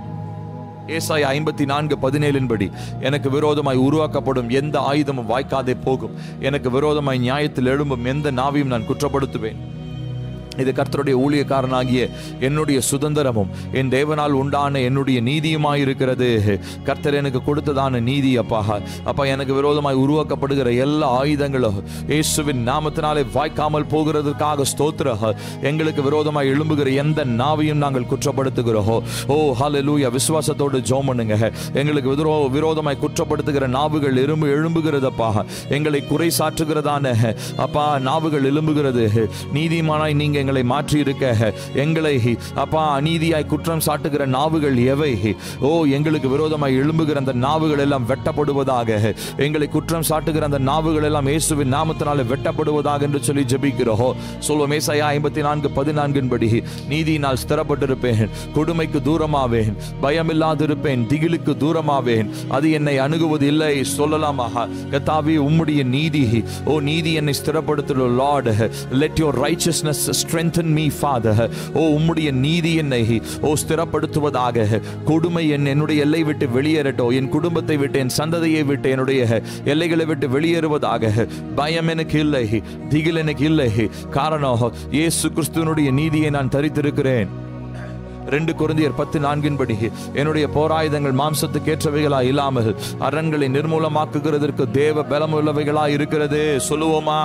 ஏசாய் ஐம்பத்தி நான்கு பதினேழின் படி எனக்கு விரோதமாய் உருவாக்கப்படும் எந்த ஆயுதமும் வாய்க்காதே போகும் எனக்கு விரோதமாய் நியாயத்தில் எழும்பும் எந்த நாவையும் நான் குற்றப்படுத்துவேன் இது கர்த்தருடைய ஊழியக்காரனாகிய என்னுடைய சுதந்திரமும் என் தேவனால் உண்டான என்னுடைய நீதியுமாய் இருக்கிறது கர்த்தர் எனக்கு கொடுத்ததான நீதி அப்பா அப்பா எனக்கு விரோதமாய் உருவாக்கப்படுகிற எல்லா ஆயுதங்களும் இயேசுவின் நாமத்தினாலே வாய்க்காமல் போகிறதற்காக ஸ்தோத்திர எங்களுக்கு விரோதமாய் எழும்புகிற எந்த நாவையும் நாங்கள் குற்றப்படுத்துகிறோம் ஓ ஹalleluya விசுவாசத்தோடு ஜெபம் பண்ணுங்க எங்களுக்கு விரோ விரோதமாய் குற்றப்படுத்துகிற நாவுகள் எறும்பு எழும்புகிறதப்பா எங்களை குறை சாற்றுகிறதான அப்பா நாவுகள் எழும்புகிறது நீதிமானாய் நீங்க எங்களை மாற்றி இருக்க எங்களை அப்பா அநீதியாய் குற்றம் சாட்டுகிற நாவுகள் எவை ஓ எங்களுக்கு விரோதமாய் எழும்புகிற அந்த நாவுகள் எல்லாம் வெட்டப்படுவதாக எங்களை குற்றம் சாட்டுகிற அந்த நாவுகள் எல்லாம் இயேசுவின் நாமத்தினால வெட்டப்படுவதாக என்று சொல்லி ஜெபிக்கிறோம் சொல்லுவோம் ஏசாயா ஐம்பத்தி நான்கு பதினான்கின் படி நீதியினால் ஸ்திரப்பட்டிருப்பேன் கொடுமைக்கு தூரமாவேன் பயமில்லாதிருப்பேன் திகிலுக்கு தூரமாவேன் அது என்னை அணுகுவது இல்லை சொல்லலாமா கத்தாவே உம்முடைய நீதி ஓ நீதி என்னை ஸ்திரப்படுத்துகிற Lord let your righteousness strengthen me father oh உம்முடைய நீதி என்னை ஓ ஸ்திரப்படுத்துவதாக கொடுமை என் என்னுடைய எல்லை விட்டு வெளியேறட்டும் என் குடும்பத்தை விட்டு என் சந்ததியை விட்டு என்னுடைய எல்லைகளை விட்டு வெளியேறுவதாக பயம் எனக்கு இல்லை திகில் எனக்கு இல்லை காரணம் இயேசு கிறிஸ்துவனுடைய நீதியை நான் தரித்திருக்கிறேன் ரெண்டு குருந்தியர் பத்து நான்கின்படி என்னுடைய போராயுதங்கள் மாம்சத்துக்கு ஏற்றவைகளா இல்லாமல் அரண்களை நிர்மூலமாக்குகிறதற்கு தேவ பலமுள்ளவைகளா இருக்கிறது சொல்லுவோமா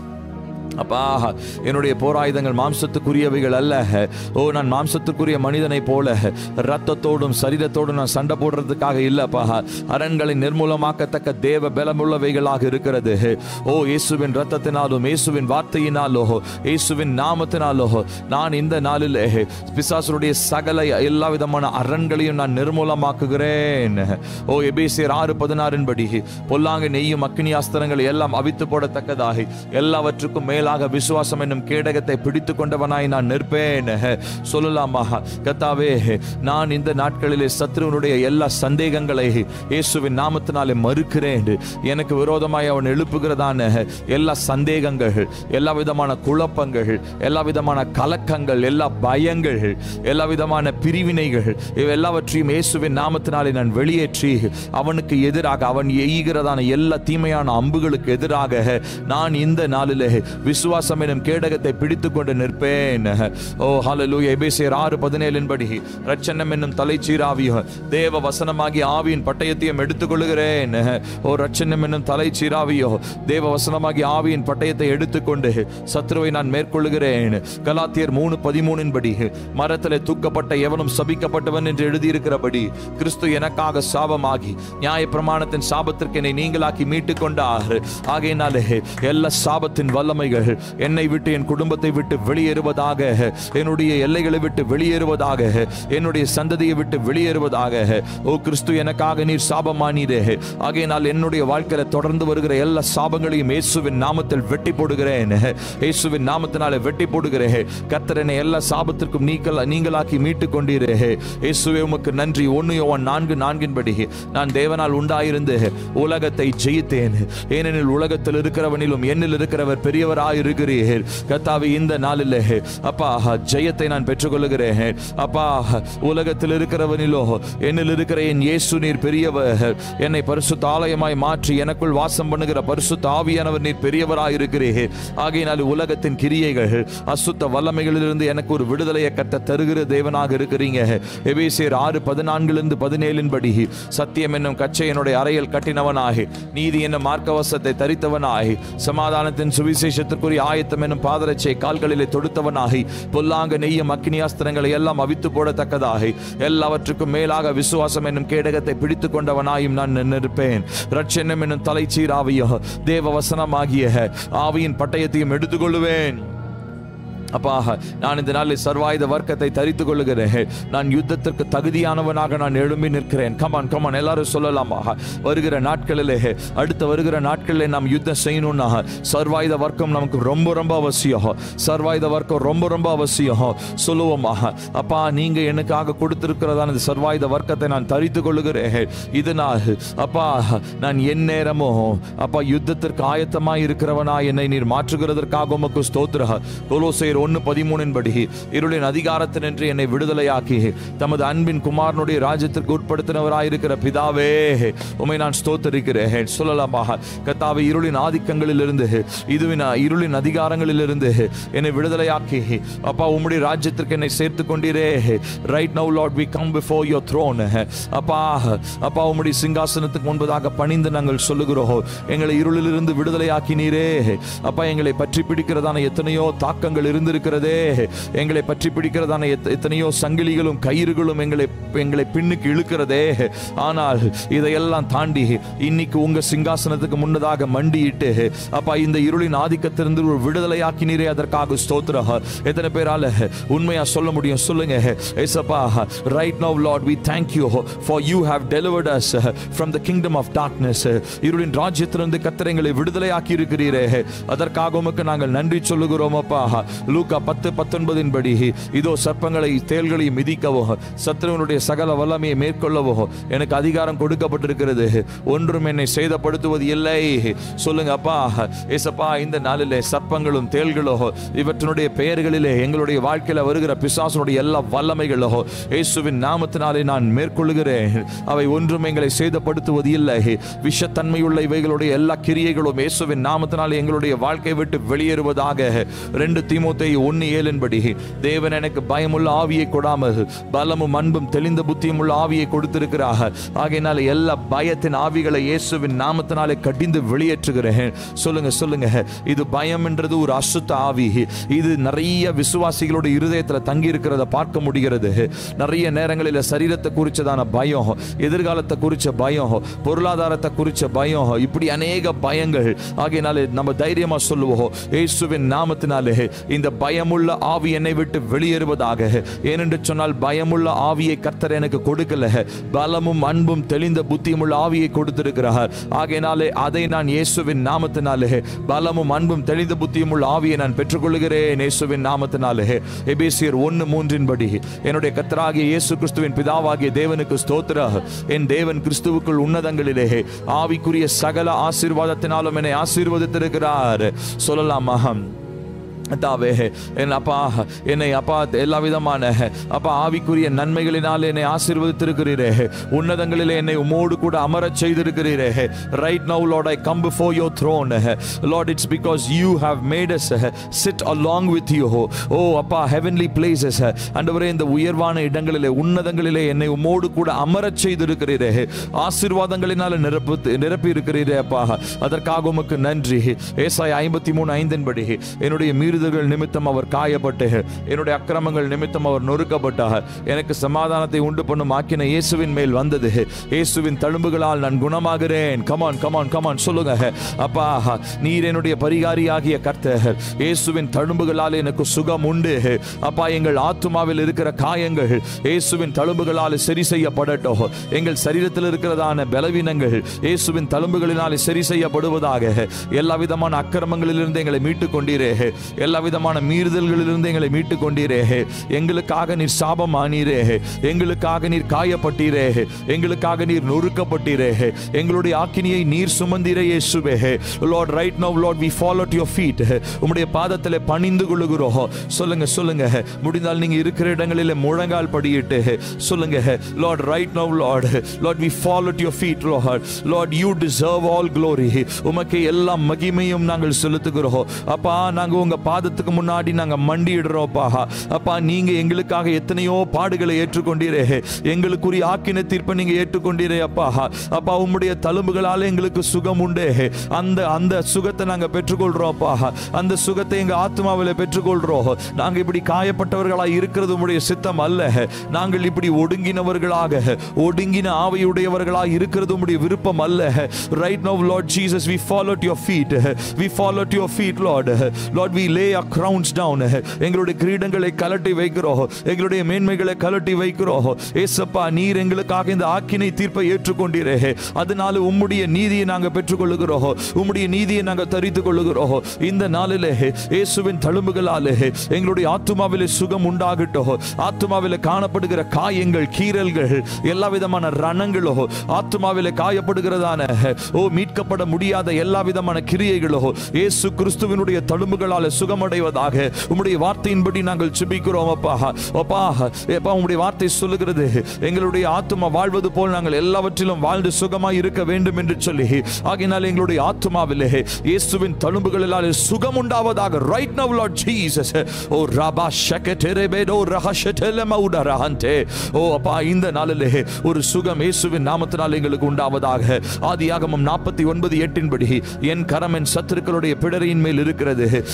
அப்பா என்னுடைய போராயுதங்கள் மாம்சத்துக்குரியவைகள் அல்ல ஓ நான் மாம்சத்துக்குரிய மனிதனை போல ரத்தத்தோடும் சரீரத்தோடும் நான் சண்டை போடுறதுக்காக இல்லப்பா அரண்களை நிர்மூலமாக்கத்தக்க தேவ பலமுள்ளவைகளாக இருக்கிறது ஓ இயேசுவின் ரத்தத்தினாலும் இயேசுவின் வார்த்தையினாலோ இயேசுவின் நாமத்தினாலோ நான் இந்த நாளில் பிசாசுடைய சகல எல்லா விதமான அரண்களையும் நான் நிர்மூலமாக்குகிறேன் ஓ எபேசியர் ஆறு பதினாறின் படி பொல்லாங்க நெய்யும் அக்னி அஸ்திரங்களை எல்லாம் அவித்து போடத்தக்கதாக எல்லாவற்றுக்கும் மேலாக விசுவாசம் என்னும் கேடகத்தை பிடித்து கொண்டவனாய் நான் நிற்பேன் சொல்லலாமா கத்தாவே நான் இந்த நாட்களிலே சத்ருவனுடைய எல்லா சந்தேகங்களை இயேசுவின் நாமத்தினாலே மறுக்கிறேன் எனக்கு விரோதமாய் அவன் எழுப்புகிறதான எல்லா சந்தேகங்கள் எல்லா விதமான குழப்பங்கள் எல்லா விதமான கலக்கங்கள் எல்லா பயங்கள் எல்லா விதமான பிரிவினைகள் இவை எல்லாவற்றையும் இயேசுவின் நாமத்தினாலே நான் வெளியேற்றி அவனுக்கு எதிராக அவன் எய்கிறதான எல்லா தீமையான அம்புகளுக்கு எதிராக நான் இந்த நாளிலே விசுவாசம் எனும் கேடகத்தை பிடித்து கொண்டு நிற்பேன் ஓ ஹalleluya எபேசியர் ஆறு பதினேழின் படி ரட்சணம் என்னும் தலைச்சீராவியும் தேவ வசனமாகி ஆவியின் பட்டயத்தையும் எடுத்துக்கொள்கிறேன் ஓ ரட்சணம் என்னும் தலைச்சீராவியோ தேவ வசனமாகி ஆவியின் பட்டயத்தை எடுத்துக்கொண்டு சத்ருவை நான் மேற்கொள்கிறேன் கலாத்தியர் மூணு பதிமூணின் படி மரத்திலே தூக்கப்பட்ட எவனும் சபிக்கப்பட்டவன் என்று எழுதியிருக்கிறபடி கிறிஸ்து எனக்காக சாபமாகி நியாய பிரமாணத்தின் சாபத்திற்கு என்னை நீங்களாக்கி மீட்டுக் கொண்டார் ஆகையினாலே எல்லா சாபத்தின் வல்லமைகள் என்னை விட்டு என் குடும்பத்தை விட்டு வெளியேறுவதாக என்னுடைய எல்லைகளை விட்டு வெளியேறுவதாக என்னுடைய சந்ததியை விட்டு வெளியேறுவதாக ஓ கிறிஸ்து எனக்காக நீர் சாபமானீரே ஆகையினால் என்னுடைய வாழ்க்கையில தொடர்ந்து வருகிற எல்லா சாபங்களையும் இயேசுவின் நாமத்தில் வெட்டி போடுகிறேன் இயேசுவின் நாமத்தினாலே வெட்டி போடுகிறேன் கர்த்தர் என்னை எல்லா சாபத்திற்கும் நீக்கல் நீங்களாக்கி மீட்டு கொண்டீரே இயேசுவே உமக்கு நன்றி ஒன்னு யோவான் நான்கு நான்கின்படி நான் தேவனால் உண்டாயிருந்து உலகத்தை ஜெயித்தேன் ஏனெனில் உலகத்தில் இருக்கிறவனிலும் என்னில் இருக்கிறவர் பெரியவராய் இருக்கிறீர் கத்தாவி இந்த நாளில் அப்பா ஜெயத்தை நான் பெற்றுக்கொள்கிறேன் அப்பா உலகத்தில் இருக்கிறவனிலோ என்னில் இருக்கிற என் இயேசு நீர் பெரியவர் என்னை பரிசுத்த ஆலயமாய் மாற்றி எனக்குள் வாசம் பண்ணுகிற பரிசுத்த ஆவியானவர் நீர் பெரியவராய் இருக்கிறீர் ஆகையினால் உலகத்தின் கிரியைகள் அசுத்த வல்லமைகளிலிருந்து எனக்கு ஒரு விடுதலையை கட்ட தருகிற தேவனாக இருக்கிறீங்க எபேசியர் ஆறு பதினான்கிலிருந்து பதினேழின் படி சத்தியம் என்னும் கச்சையனுடைய அறையில் கட்டினவனாகி நீதி என்னும் மார்க்கவசத்தை தரித்தவனாகி சமாதானத்தின் சுவிசேஷத்திற்குரிய ஆயத்தம் என்னும் பாதரட்சை கால்களிலே தொடுத்தவனாகி பொல்லாங்க நெய்யும் அக்னியாஸ்திரங்களை எல்லாம் அவித்து போடத்தக்கதாக எல்லாவற்றுக்கும் மேலாக விசுவாசம் என்னும் கேடகத்தை பிடித்து கொண்டவனாயும் நான் நின்றிருப்பேன் ரட்சணம் என்னும் தலைச்சீராவியோ தேவ வசனமாகிய ஆவியின் பட்டயத்தையும் எடுத்துக்கொள்ளுவேன் அப்பா நான் இந்த நாளில் சர்வாயுத வர்க்கத்தை தரித்துக் கொள்ளுகிறேன் நான் யுத்தத்திற்கு தகுதியானவனாக நான் எழும்பி நிற்கிறேன் கமான் கமான் எல்லாரும் சொல்லலாமா வருகிற நாட்களிலே அடுத்த வருகிற நாட்களிலே நாம் யுத்தம் செய்யணும்னா சர்வாயுத வர்க்கம் நமக்கு ரொம்ப ரொம்ப அவசியம் சர்வாயுத வர்க்கம் ரொம்ப ரொம்ப அவசியம் சொல்லுவோமா அப்பா நீங்க எனக்காக கொடுத்திருக்கிறதான இந்த சர்வாயுத வர்க்கத்தை நான் தரித்துக் கொள்ளுகிறேன் இதனால் அப்பா நான் என் நேரமோ அப்பா யுத்தத்திற்கு ஆயத்தமாய் இருக்கிறவனா என்னை நீர் மாற்றுகிறதற்காக உமக்கு ஸ்தோத்திர கொலோசையர் ஒன்று பதிமூணின் படி இருளின் அதிகாரத்தினின்று என்னை விடுதலையாக்கி தமது அன்பின் குமாரனுடைய ராஜ்யத்திற்கு உட்படுத்தினவராயிருக்கிற பிதாவே உமை நான் ஸ்தோத்தரிக்கிறேன் சொல்லலாமாக கத்தாவை இருளின் ஆதிக்கங்களிலிருந்து இதுவின் இருளின் அதிகாரங்களிலிருந்து என்னை விடுதலையாக்கி அப்பா உம்முடைய ராஜ்யத்திற்கு என்னை சேர்த்து கொண்டீரே right now Lord we come before your throne அப்பா அப்பா உம்முடைய சிங்காசனத்துக்கு முன்பதாக பணிந்து நாங்கள் சொல்லுகிறோம் எங்களை இருளிலிருந்து விடுதலையாக்கினீரே அப்பா எங்களை பற்றி பிடிக்கிறதான எத்தனையோ தாக்கங்கள் இருந்திருக்கு இருக்கிறதே எங்களை பற்றி பிடிக்கிறதான எத்த- எத்தனையோ சங்கிலிகளும் கயிறுகளும் எங்களை எங்களை பின்னுக்கு இழுக்கிறதே ஆனால் இதையெல்லாம் தாண்டி இன்னைக்கு உங்க சிங்காசனத்துக்கு முன்னதாக மண்டியிட்டு அப்பா இந்த இருளின் ஆதிக்கத்திலிருந்து ஒரு விடுதலையாக்கினீரே அதற்காக ஸ்தோத்திரம் எத்தனை பேரால உண்மையா சொல்ல முடியும் சொல்லுங்க ஏசப்பா right now Lord we thank you for you have delivered us from the kingdom of darkness இருளின் ராஜ்யத்திலிருந்து கத்திரங்களை விடுதலையாக்கி இருக்கிறீரே அதற்காக உமக்கு நாங்கள் நன்றி சொல்லுகிறோம் அப்பா லூக்கா பத்து பத்தொன்பதின் படி இதோ சர்ப்பங்களை தேள்களை மிதிக்கவோ சத்துருவனுடைய சகல வல்லமையை மேற்கொள்ளவோ எனக்கு அதிகாரம் கொடுக்கப்பட்டிருக்கிறது ஒன்றும் என்னை சேதப்படுத்துவது இல்லை சொல்லுங்க அப்பா ஏசப்பா இந்த நாளிலே சர்ப்பங்களும் தேள்களோ இவற்றினுடைய பெயர்களிலே எங்களுடைய வாழ்க்கையில வருகிற பிசாசனுடைய எல்லா வல்லமைகளோ இயேசுவின் நாமத்தினாலே நான் மேற்கொள்கிறேன் அவை ஒன்றும் எங்களை சேதப்படுத்துவது இல்லை விஷத்தன்மையுள்ள இவைகளுடைய எல்லா கிரியைகளும் இயேசுவின் நாமத்தினாலே எங்களுடைய வாழ்க்கை விட்டு வெளியேறுவதாக ரெண்டு தீமோத்தை ஒன்னு ஏழின்படி தேவன் எனக்கு பயமுள்ள ஆவியை கொடாமல் பலமும் அன்பும் தெளிந்த புத்தியும் உள்ள ஆவியை கொடுத்திருக்கிறார் ஆகையினால எல்லா பயத்தின் ஆவிகளை இயேசுவின் நாமத்தினாலே கடிந்து வெளியேற்றுகிறேன் சொல்லுங்க சொல்லுங்க இது பயம் என்றது ஒரு அசுத்த ஆவி இது நிறைய விசுவாசிகளோட இருதயத்துல தங்கி இருக்கிறத பார்க்க முடிகிறது நிறைய நேரங்களில் சரீரத்தை குறிச்சதான பயம் எதிர்காலத்தை குறிச்ச பயம் பொருளாதாரத்தை குறிச்ச பயம் இப்படி அநேக பயங்கள் ஆகையினாலே நம்ம தைரியமா சொல்லுவோம் இயேசுவின் நாமத்தினாலே இந்த பயமுள்ள ஆவி என்னை விட்டு வெளியேறுவதாக ஏனென்று சொன்னால் பயமுள்ள ஆவியை கர்த்தர் எனக்கு கொடுக்கல பலமும் அன்பும் தெளிந்த புத்தியும் உள்ள ஆவியை கொடுத்திருக்கிறார் ஆகையினாலே அதை நான் இயேசுவின் நாமத்தினாலே பலமும் அன்பும் தெளிந்த புத்தியும் உள்ள ஆவியை நான் பெற்றுக்கொள்கிறேன் இயேசுவின் நாமத்தினாலே எபேசியர் ஒன்று மூன்றின்படி என்னுடைய கர்த்தராகிய இயேசு கிறிஸ்துவின் பிதாவாகிய தேவனுக்கு ஸ்தோத்திர என் தேவன் கிறிஸ்துவுக்குள் உன்னதங்களிலே ஆவிக்குரிய சகல ஆசீர்வாதத்தினாலும் என்னை ஆசீர்வதித்திருக்கிறார் சொல்லலாமா தாவே என் அப்பா என்னை அப்பா எல்லா விதமான அப்பா ஆவிக்குரிய நன்மைகளினால் என்னை ஆசீர்வதித்திருக்கிறீரே உன்னதங்களிலே என்னை உமோடு கூட அமரச் செய்திருக்கிறீரே right now Lord I come before your throne Lord it's because you have made us sit along with you oh அப்பா ஹெவன்லி பிளேசஸ் அண்டவரே இந்த உயர்வான இடங்களிலே உன்னதங்களிலே என்னை உமோடு கூட அமரச் செய்திருக்கிறீரே ஆசீர்வாதங்களினால நிரப்பு நிரப்பி இருக்கிறீரே அப்பா அதற்காக உமக்கு நன்றி ஏசாய் ஐம்பத்தி மூணு ஐந்தின்படி என்னுடைய மீறுதல்கள் நிமித்தம் அவர் காயப்பட்டு என்னுடைய அக்கிரமங்கள் நிமித்தம் அவர் நொறுக்கப்பட்டார் எனக்கு சமாதானத்தை உண்டு பண்ணும் ஆக்கின இயேசுவின் மேல் வந்தது இயேசுவின் தழும்புகளால் நான் குணமாகிறேன் கமான் கமான் கமான் சொல்லுங்க அப்பா நீர் என்னுடைய பரிகாரியாகிய கர்த்தர் இயேசுவின் தழும்புகளால் எனக்கு சுகம் உண்டு அப்பா எங்கள் ஆத்துமாவில் இருக்கிற காயங்கள் இயேசுவின் தழும்புகளால் சரி செய்யப்படட்டும் எங்கள் சரீரத்தில் இருக்கிறதான பலவீனங்கள் இயேசுவின் தழும்புகளினாலே சரி செய்யப்படுவதாக எல்லா விதமான அக்கிரமங்களிலிருந்து எங்களை மீட்டுக் கொண்டீரே எல்லா விதமான மீறுதல்களிலிருந்து எங்களை மீட்டுக் கொண்டீரே எங்களுக்காக நீர் சாபம் ஆனீரே எங்களுக்காக நீர் காயப்பட்டீரே எங்களுக்காக நீர் நொறுக்கப்பட்டீரே எங்களுடைய ஆக்கினியை நீர் சுமந்தீரே இயேசுவே Lord right now Lord we follow to your feet உம்முடைய பாதத்தில் பணிந்து கொள்ளுகிறோம் சொல்லுங்க சொல்லுங்க முடிந்தால் நீங்க இருக்கிற இடங்களில் முழங்கால் படியிட்டு சொல்லுங்க Lord right now Lord Lord we follow to your feet Lord Lord you deserve all glory உமக்கு எல்லா மகிமையும் நாங்கள் செலுத்துகிறோம் அப்பா நாங்க உங்க பாதத்துக்கு முன்னாடி நாங்க மண்டியிடுறோம்ப்பா அப்பா நீங்க எங்களுக்காக எத்தனையோ பாடுகளை ஏற்றுக்கொண்டீரே எங்களுக்குரிய ஆக்கின தீர்ப்பை நீங்க ஏற்றுக்கொண்டீரே அப்பா அப்பா உம்முடைய தழும்புகளால எங்களுக்கு சுகம் உண்டு அந்த அந்த சுகத்தை நாங்க பெற்றுக்கொள்றோம் அப்பா அந்த சுகத்தை எங்க ஆத்மாவில் பெற்றுக்கொள்றோம் நாங்க இப்படி காயப்பட்டவர்களா இருக்கிறது உம்முடைய சித்தம் அல்ல நாங்கள் இப்படி ஒடுங்கினவர்களாக ஒடுங்கின ஆவையுடையவர்களாக இருக்கிறது உம்முடைய விருப்பம் அல்ல right now Lord Jesus we follow your feet we follow your feet Lord Lord we lay a crowns down எங்களுடைய கிரீடங்களை கலட்டி வைக்கிறோம் எங்களுடைய மேன்மைகளை கலட்டி வைக்கிறோம் ஏசப்பா நீர் எங்களுக்காக இந்த ஆக்கினை தீர்ப்பை ஏற்றுக்கொண்டீரே அதனால உம்முடைய நீதியை நாங்க பெற்றுக்கொள்ளுகிறோம் உம்முடைய நீதியை நாங்க தரித்து கொள்ளுகிறோம் இந்த நாளிலே இயேசுவின் தழும்புகளாலே எங்களுடைய ஆத்துமாவிலே சுகம் உண்டாகட்டும் ஆத்துமாவிலே காணப்படுகிற காயங்கள் கீறல்கள் எல்லா விதமான ரணங்களோ ஆத்துமாவிலே காயப்படுகிறதான ஓ மீட்கப்பட முடியாத எல்லா விதமான கிரியைகளோ இயேசு கிறிஸ்துவினுடைய தழும்புகளால சுகமடைவதாக உம்முடைய வார்த்தையின்படி நாங்கள் சுபிக்கிறோம் அப்பா அப்பா எப்பா உம்முடைய வார்த்தை சொல்லுகிறது எங்களுடைய ஆத்துமா வாழ்வது போல் நாங்கள் எல்லாவற்றிலும் வாழ்ந்து சுகமாய் இருக்க வேண்டும் என்று சொல்லி ஆகையினால் எங்களுடைய ஆத்துமாவிலே இயேசுவின் தழும்புகளிலால் சுகம் உண்டாவதாக right now Lord Jesus oh ரபா ஷக்கெட்டெரெபெடோ ரஹஷெட்டெலமௌடரஹந்தே ஓ அப்பா இந்த நாளிலே ஒரு சுகம் இயேசுவின் நாமத்தினால் எங்களுக்கு உண்டாவதாக ஆதியாகமம் நாற்பத்தி ஒன்பது எட்டின்படி என் கரம் என் சத்துருக்களுடைய பிடரியின் மேல் இருக்கிறது என் தகப்பன்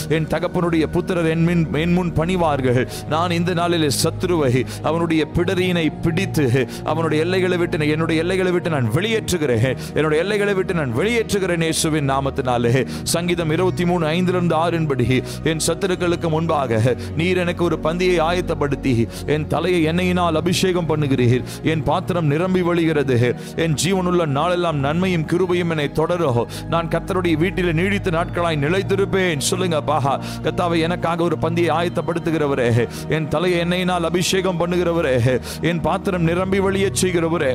தகப்பனுடைய புத்திரர் என் மின் என் முன் பணிவார்கள் நான் இந்த நாளிலே சத்ருவை அவனுடைய பிடரியினை பிடித்து அவனுடைய எல்லைகளை விட்டு நான் என்னுடைய எல்லைகளை விட்டு நான் வெளியேற்றுகிறேன் என்னுடைய எல்லைகளை விட்டு நான் வெளியேற்றுகிறேன் இயேசுவின் நாமத்தினாலே சங்கீதம் இருபத்தி மூணு ஐந்திலிருந்து ஆறின்படி என் சத்துருக்களுக்கு முன்பாக நீர் எனக்கு ஒரு பந்தியை ஆயத்தப்படுத்தி என் தலையை எண்ணெயினால் அபிஷேகம் பண்ணுகிறீர் என் பாத்திரம் நிரம்பி வழிகிறது என் ஜீவனுள்ள நாளெல்லாம் நன்மையும் கிருபையும் என்னை தொடரும் நான் கர்த்தருடைய வீட்டில் நீடித்த நாட்களாய் நிலைத்திருப்பேன் சொல்லுங்க பாஹா கத்தாவை எனக்காக ஒரு பந்தியை ஆயத்தப்படுத்துகிறவரே என் தலையை எண்ணெயினால் அபிஷேகம் பண்ணுகிறவரே என் பாத்திரம் நிரம்பி வழியச் செய்கிறவரே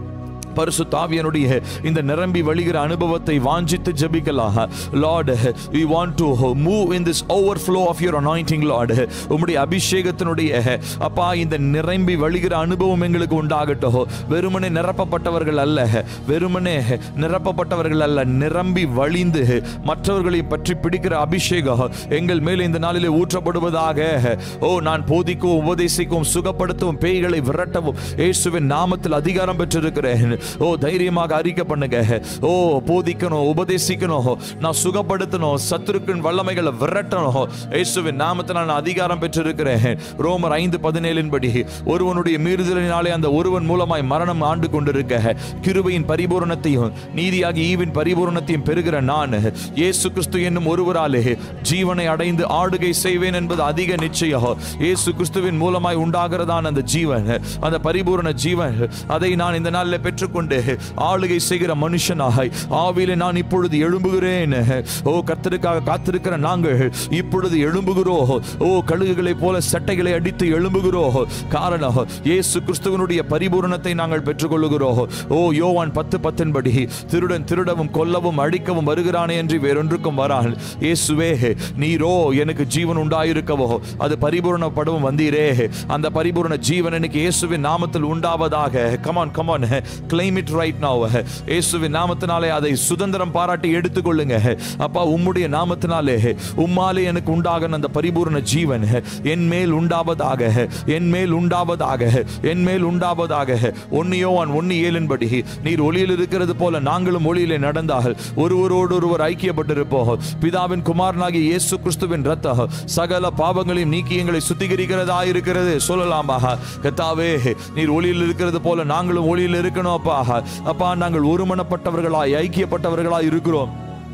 பரிசு தாவியனுடைய இந்த நிரம்பி வழிகிற அனுபவத்தை வாஞ்சித்து ஜெபிக்கலாம் Lord we want to move in this overflow of your anointing lord உம்முடைய அபிஷேகத்தினுடைய அப்பா இந்த நிரம்பி வழிகிற அனுபவம் எங்களுக்கு உண்டாகட்டும் வெறுமனே நிரப்பப்பட்டவர்கள் அல்ல வெறுமனே நிரப்பப்பட்டவர்கள் அல்ல நிரம்பி வழிந்து மற்றவர்களை பற்றி பிடிக்கிற அபிஷேகம் எங்கள் மேல் இந்த நாளிலே ஊற்றப்படுவதாக ஓ நான் போதிக்கவும் உபதேசிக்கவும் சுகப்படுத்தவும் பேய்களை விரட்டவும் இயேசுவின் நாமத்தில் அதிகாரம் பெற்றிருக்கிறேன் ஓ தைரியமாக அறிக்கை பண்ணுங்க ஓ போதிக்கணும் உபதேசிக்கணும் நான் சுகப்படுத்தணும் சத்துருக்கின் வல்லமைகளை விரட்டணும் இயேசுவின் நாமத்தில் நான் அதிகாரம் பெற்றிருக்கிறேன் ரோமர் ஐந்து பதினேழின் படி ஒருவனுடைய மீறுதலினாலே அந்த ஒருவன் மூலமாய் மரணம் ஆண்டு கொண்டிருக்க கிருபையின் பரிபூரணத்தையும் நீதியாகி ஈவின் பரிபூரணத்தையும் பெறுகிற நான் இயேசு கிறிஸ்து என்னும் ஒருவராலே ஜீவனை அடைந்து ஆடுகை செய்வேன் என்பது அதிக நிச்சயம் இயேசு கிறிஸ்துவின் மூலமாய் உண்டாகிறதான அந்த ஜீவன் அந்த பரிபூரண ஜீவன் அதை நான் இந்த நாளில் பெற்றுக்கொண்டு ஆளுகை செய்கிற மனுஷனாக ஆவியிலே நான் இப்பொழுது எழும்புகிறேன் ஓ கர்த்தருக்காக காத்திருக்கிற நாங்கள் இப்பொழுது எழும்புகிறோம் ஓ கழுகுகளைப் போல சட்டைகளை அடித்து எழும்புகிறோம் காரணம் இயேசு கிறிஸ்துவனுடைய பரிபூரணத்தை நாங்கள் பெற்றுக்கொள்ளுகிறோம் ஓ யோவான் பத்து பத்தின்படி திருடன் திருடவும் கொல்லவும் அழிக்கவும் வருகிறானே என்று வேறொன்றுக்கும் வரான் இயேசுவே நீரோ எனக்கு ஜீவன் உண்டாயிருக்கவோ அது பரிபூரணப்படவும் வந்தீரே அந்த பரிபூரண ஜீவன் எனக்கு இயேசுவின் நாமத்தில் உண்டாவதாக come on come on claim it right now இயேசுவின் நாமத்தினாலே அதை சுதந்திரம் பாராட்டி எடுத்துக்கொள்ளுங்க அப்பா உம்முடைய நாமத்தினாலே உம்மாலே எனக்கு உண்டாகன அந்த பரிபூரண ஜீவன் என் மேல் உண்டாவதாக என் மேல் உண்டாவதாக என் மேல் உண்டாவதாக ஒன்னியோவான் ஒன்னு ஏழின்படி நீர் ஒளியில் இருக்கிறது போல நாங்களும் ஒளியிலே நடந்தால் ஒருவரோடு ஒருவர் ஐக்கியப்பட்டிருப்போம் பிதாவின் குமாரனாகிய இயேசு கிறிஸ்துவின் ரத்தம் சகல பாவங்களையும் நீக்கி எங்களை சுத்திகரிக்கிறதா இருக்கிறது சொல்லலாமா கத்தாவே நீர் ஒளியில் இருக்கிறது போல நாங்களும் ஒளியில் இருக்கணும் அப்பா அப்பா நாங்கள் ஒருமனப்பட்டவர்களாய் ஐக்கியப்பட்டவர்களாய் இருக்கிறோம்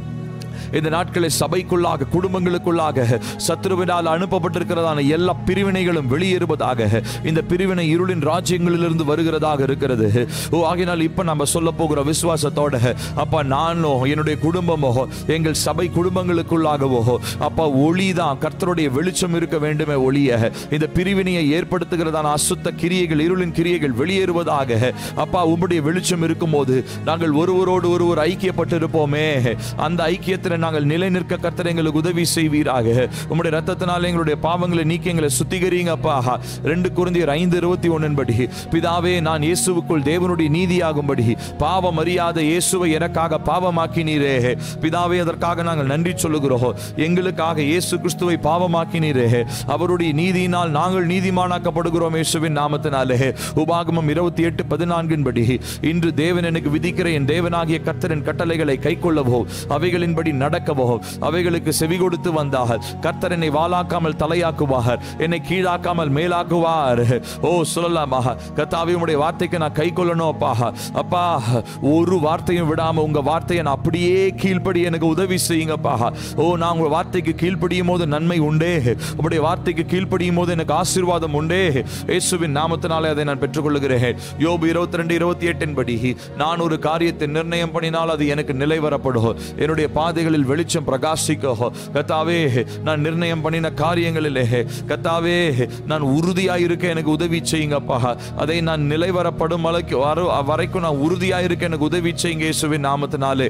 இந்த நாட்களில் சபைக்குள்ளாக குடும்பங்களுக்குள்ளாக சத்ருவினால் அனுப்பப்பட்டிருக்கிறதான எல்லா பிரிவினைகளும் வெளியேறுவதாக இந்த பிரிவினை இருளின் ராஜ்யங்களிலிருந்து வருகிறதாக இருக்கிறது ஓ ஆகினால் இப்ப நம்ம சொல்ல போகிற விசுவாசத்தோட அப்பா நானோ என்னுடைய குடும்பமோ எங்கள் சபை குடும்பங்களுக்குள்ளாகவோ அப்பா ஒளிதான் கர்த்தருடைய வெளிச்சம் இருக்க வேண்டுமே ஒளிய இந்த பிரிவினையை ஏற்படுத்துகிறதான அசுத்த கிரியைகள் இருளின் கிரியைகள் வெளியேறுவதாக அப்பா உம்முடைய வெளிச்சம் இருக்கும்போது நாங்கள் ஒருவரோடு ஒருவர் ஐக்கியப்பட்டிருப்போமே அந்த ஐக்கியத்தில் நாங்கள் நிலை நிற்க கர்த்தர் எங்களுக்கு உதவி செய்வீராக உம்முடைய ரத்தத்தினால எங்களுடைய பாவங்களை நீக்கி எங்களை சுத்திகரிங்கப்பா ரெண்டு குருந்தியர் ஐந்து இருபத்தி ஒன்னின்படி பிதாவே நான் இயேசுவுக்குள் தேவனுடைய நீதியாகும்படி பாவம் அறியாத இயேசுவை எனக்காக பாவமாக்கினீரே பிதாவே அதற்காக நாங்கள் நன்றி சொல்லுகிறோம் எங்களுக்காக இயேசு கிறிஸ்துவை பாவமாக்கினீரே அவருடைய நீதியினால் நாங்கள் நீதிமானாக்கப்படுகிறோம் இயேசுவின் நாமத்தினாலே உபாகமம் இருபத்தி எட்டு பதினான்கின் படி இன்று தேவன் எனக்கு விதிக்கிற என் தேவனாகிய கர்த்தரின் கட்டளைகளை கைக்கொள்ளவோ அவைகளின்படி நடக்கவோ அவைகளுக்கு செவி கொடுத்து வந்தால் கர்த்தர் என்னை வாலாக்காமல் தலையாக்குவார் என்னை கீழாக்காமல் மேலாக்குவார் ஓ சொல்லலாமா கர்த்தாவே உம்முடைய வார்த்தைக்கு நான் கை கொள்ளணும் அப்பா அப்பா ஒரு வார்த்தையும் விடாம உங்க வார்த்தையை நான் அப்படியே கீழ்ப்படி எனக்கு உதவி செய்யுங்கப்பா ஓ நான் உங்க வார்த்தைக்கு கீழ்ப்படியும் போது நன்மை உண்டே உங்களுடைய வார்த்தைக்கு கீழ்ப்படியும் போது எனக்கு ஆசீர்வாதம் உண்டே இயேசுவின் நாமத்தினாலே அதை நான் பெற்றுக்கொள்கிறேன் யோபு இருபத்தி ரெண்டு இருபத்தி எட்டின் படி நான் ஒரு காரியத்தை நிர்ணயம் பண்ணினால் அது எனக்கு நிலை வரப்படும் என்னுடைய பாதைகளில் வெளிச்சம் பிரகாசிக்கோ கத்தாவே நான் நிர்ணயம் பண்ணின காரியங்களிலே கத்தாவே நான் உறுதியாய் இருக்க எனக்கு உதவி செய்யுங்கப்பா அதை நான் நிலை வரப்படும் அளவுக்கு வர- வரைக்கும் நான் உறுதியாய் இருக்க எனக்கு உதவி செய்யுங்க இயேசுவின் நாமத்தினாலே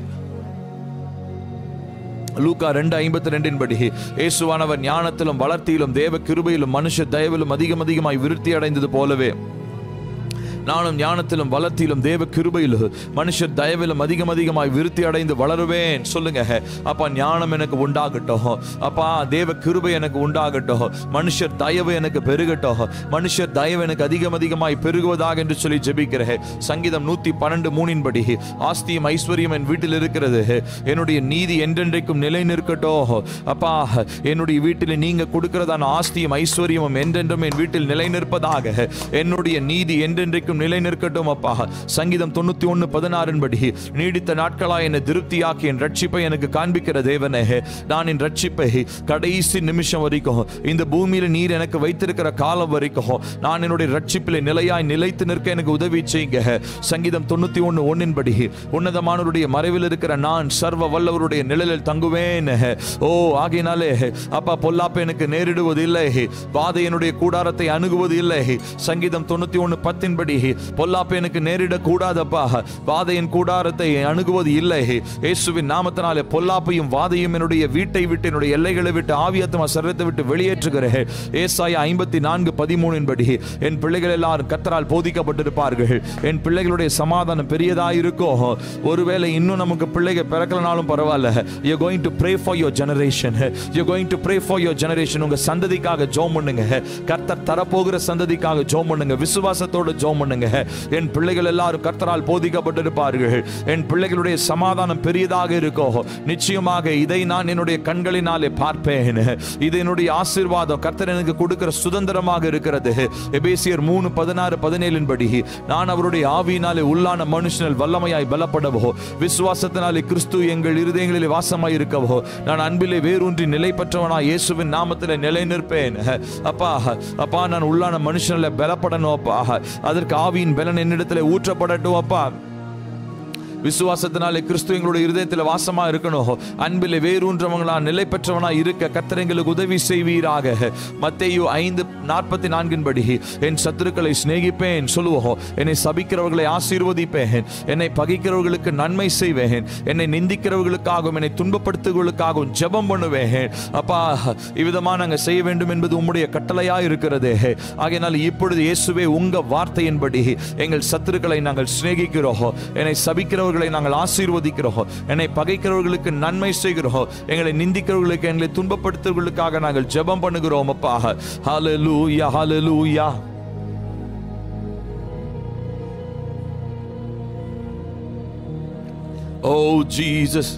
லூக்கா ரெண்டு ஐம்பத்தி ரெண்டின் படி இயேசுவானவர் ஞானத்திலும் வளர்த்தியிலும் தேவ கிருபையிலும் மனுஷ தயவிலும் அதிகம் அதிகமாய் விருத்தி அடைந்தது போலவே நானும் ஞானத்திலும் பலத்திலும் தேவ கிருபையிலும் மனுஷர் தயவிலும் அதிகம் அதிகமாய் விருத்தி அடைந்து வளருவேன் சொல்லுங்க அப்பா ஞானம் எனக்கு உண்டாகட்டும் அப்பா தேவ கிருபை எனக்கு உண்டாகட்டும் மனுஷர் தயவு எனக்கு பெருகட்டும் மனுஷர் தயவு எனக்கு அதிகம் அதிகமாய் பெருகுவதாக என்று சொல்லி ஜெபிக்கிறேன் சங்கீதம் நூத்தி பன்னெண்டு மூணின் படி ஆஸ்தியும் ஐஸ்வர்யம் என் வீட்டில் இருக்கிறது என்னுடைய நீதி என்றென்றைக்கும் நிலை நிற்கட்டும் அப்பா என்னுடைய வீட்டில் நீங்க கொடுக்கிறதான ஆஸ்தியும் ஐஸ்வர்யமும் என்றென்றும் என் வீட்டில் நிலை நிற்பதாக என்னுடைய நீதி என்றென்றைக்கும் நிலை நிற்கட்டும் அப்பா சங்கீதம் தொண்ணூத்தி ஒன்னு பதினாறின் படி நீடித்த நாட்களாய் என்னை திருப்தியாக்கி என் ரட்சிப்பை எனக்கு காண்பிக்கிற தேவனே நான் என் ரட்சிப்பை கடைசி நிமிஷம் வரைக்கும் இந்த பூமியில நீர் எனக்கு வைத்திருக்கிற காலம் வரைக்கும் நான் என்னுடைய ரட்சிப்பில் நிலையாய் நிலைத்து நிற்க எனக்கு உதவி செய்யுங்க சங்கீதம் தொண்ணூத்தி ஒன்னு ஒன்னின் படி உன்னதமானவருடைய மறைவில் இருக்கிற நான் சர்வ வல்லவருடைய நிழலில் தங்குவேன் ஓ ஆகையினாலே அப்பா பொல்லாப்பு எனக்கு நேரிடுவது இல்லை வாதை என்னுடைய கூடாரத்தை அணுகுவது இல்லை சங்கீதம் தொண்ணூத்தி ஒன்னு பத்தின் படி பொல்லாப்பு எனக்கு நேரிட கூடாதப்பா வாதையின் கூடாரத்தை அணுகுவது இல்லை இயேசுவின் நாமத்தினாலே பொல்லாப்பையும் வாதையும் என்னுடைய வீட்டை விட்டு என்னுடைய எல்லைகளை விட்டு ஆவியத்தமா சரத்தை விட்டு வெளியேற்றுகிறேன் ஏசாய ஐம்பத்தி நான்கு பதிமூணின் படி என் பிள்ளைகள் எல்லாரும் கத்தரால் போதிக்கப்பட்டிருப்பார்கள் என் பிள்ளைகளுடைய சமாதானம் பெரியதா இருக்கும் ஒருவேளை இன்னும் நமக்கு பிள்ளைகள் பிறக்கலனாலும் பரவாயில்ல you going to pray for your generation you going to pray for your generation உங்க சந்ததிக்காக ஜோம் பண்ணுங்க கர்த்தர் தரப்போகிற சந்ததிக்காக ஜோம் பண்ணுங்க விசுவாசத்தோட ஜோம் பண்ணுங்க என் பிள்ளைகள் எல்லாரும் கர்த்தரால் போதிக்கப்பட்டிருப்பார்கள் என் பிள்ளைகளுடைய சமாதானம் பெரியதாக இருக்கும் நிச்சயமாக இதை நான் என்னுடைய கண்களினாலே பார்ப்பேன் இது என்னுடைய ஆசீர்வாதம் கர்த்தர் எனக்கு கொடுக்கிற சுதந்திரமாக இருக்கிறது எபேசியர் மூணு பதினாறு பதினேழின் படி நான் அவருடைய ஆவியினாலே உள்ளான மனுஷனில் வல்லமையாய் பலப்படவோ விசுவாசத்தினாலே கிறிஸ்து எங்கள் இருதயங்களிலே வாசமாய் இருக்கவோ நான் அன்பிலே வேரூன்றி நிலை பெற்றவனா இயேசுவின் நாமத்திலே நிலை நிற்பேன் அப்பா அப்பா நான் உள்ளான மனுஷனில் பலப்படணும் அப்பா அதற்கு ஆவியின் பலன் என்னிடத்துல ஊற்றப்படட்டும் அப்பா விசுவாசத்தினாலே கிறிஸ்து எங்களுடைய இருதயத்தில் வாசமா இருக்கணும் அன்பில் வேரூன்றவங்களா நிலை பெற்றவனா இருக்க கர்த்தர் எங்களுக்கு உதவி செய்வீராக மத்தேயு ஐந்து நாற்பத்தி நான்கின் படி என் சத்துருக்களை சிநேகிப்பேன் சொல்லுவோம் என்னை சபிக்கிறவர்களை ஆசீர்வதிப்பேன் என்னை பகைக்கிறவர்களுக்கு நன்மை செய்வேன் என்னை நிந்திக்கிறவர்களுக்காகவும் என்னை துன்பப்படுத்துவர்களுக்காகவும் ஜெபம் பண்ணுவேன் அப்பா இவ்விதமா நாங்கள் செய்ய வேண்டும் என்பது உம்முடைய கட்டளையா இருக்கிறது ஆகையினால் இப்பொழுது இயேசுவே உங்க வார்த்தையின்படி எங்கள் சத்துருக்களை நாங்கள் சிநேகிக்கிறோம் என்னை சபிக்கிறவர்களை நாங்கள் ஆசீர்வதிக்கிறோம் என்னை பகைக்கிறவர்களுக்கு நன்மை செய்கிறோம் எங்களை நிந்திக்கிறவர்களுக்கு எங்களை துன்பப்படுத்துவர்களுக்காக நாங்கள் ஜெபம் பண்ணுகிறோம் அப்பா ஹalleluya ஹalleluya ஓ ஜீசஸ்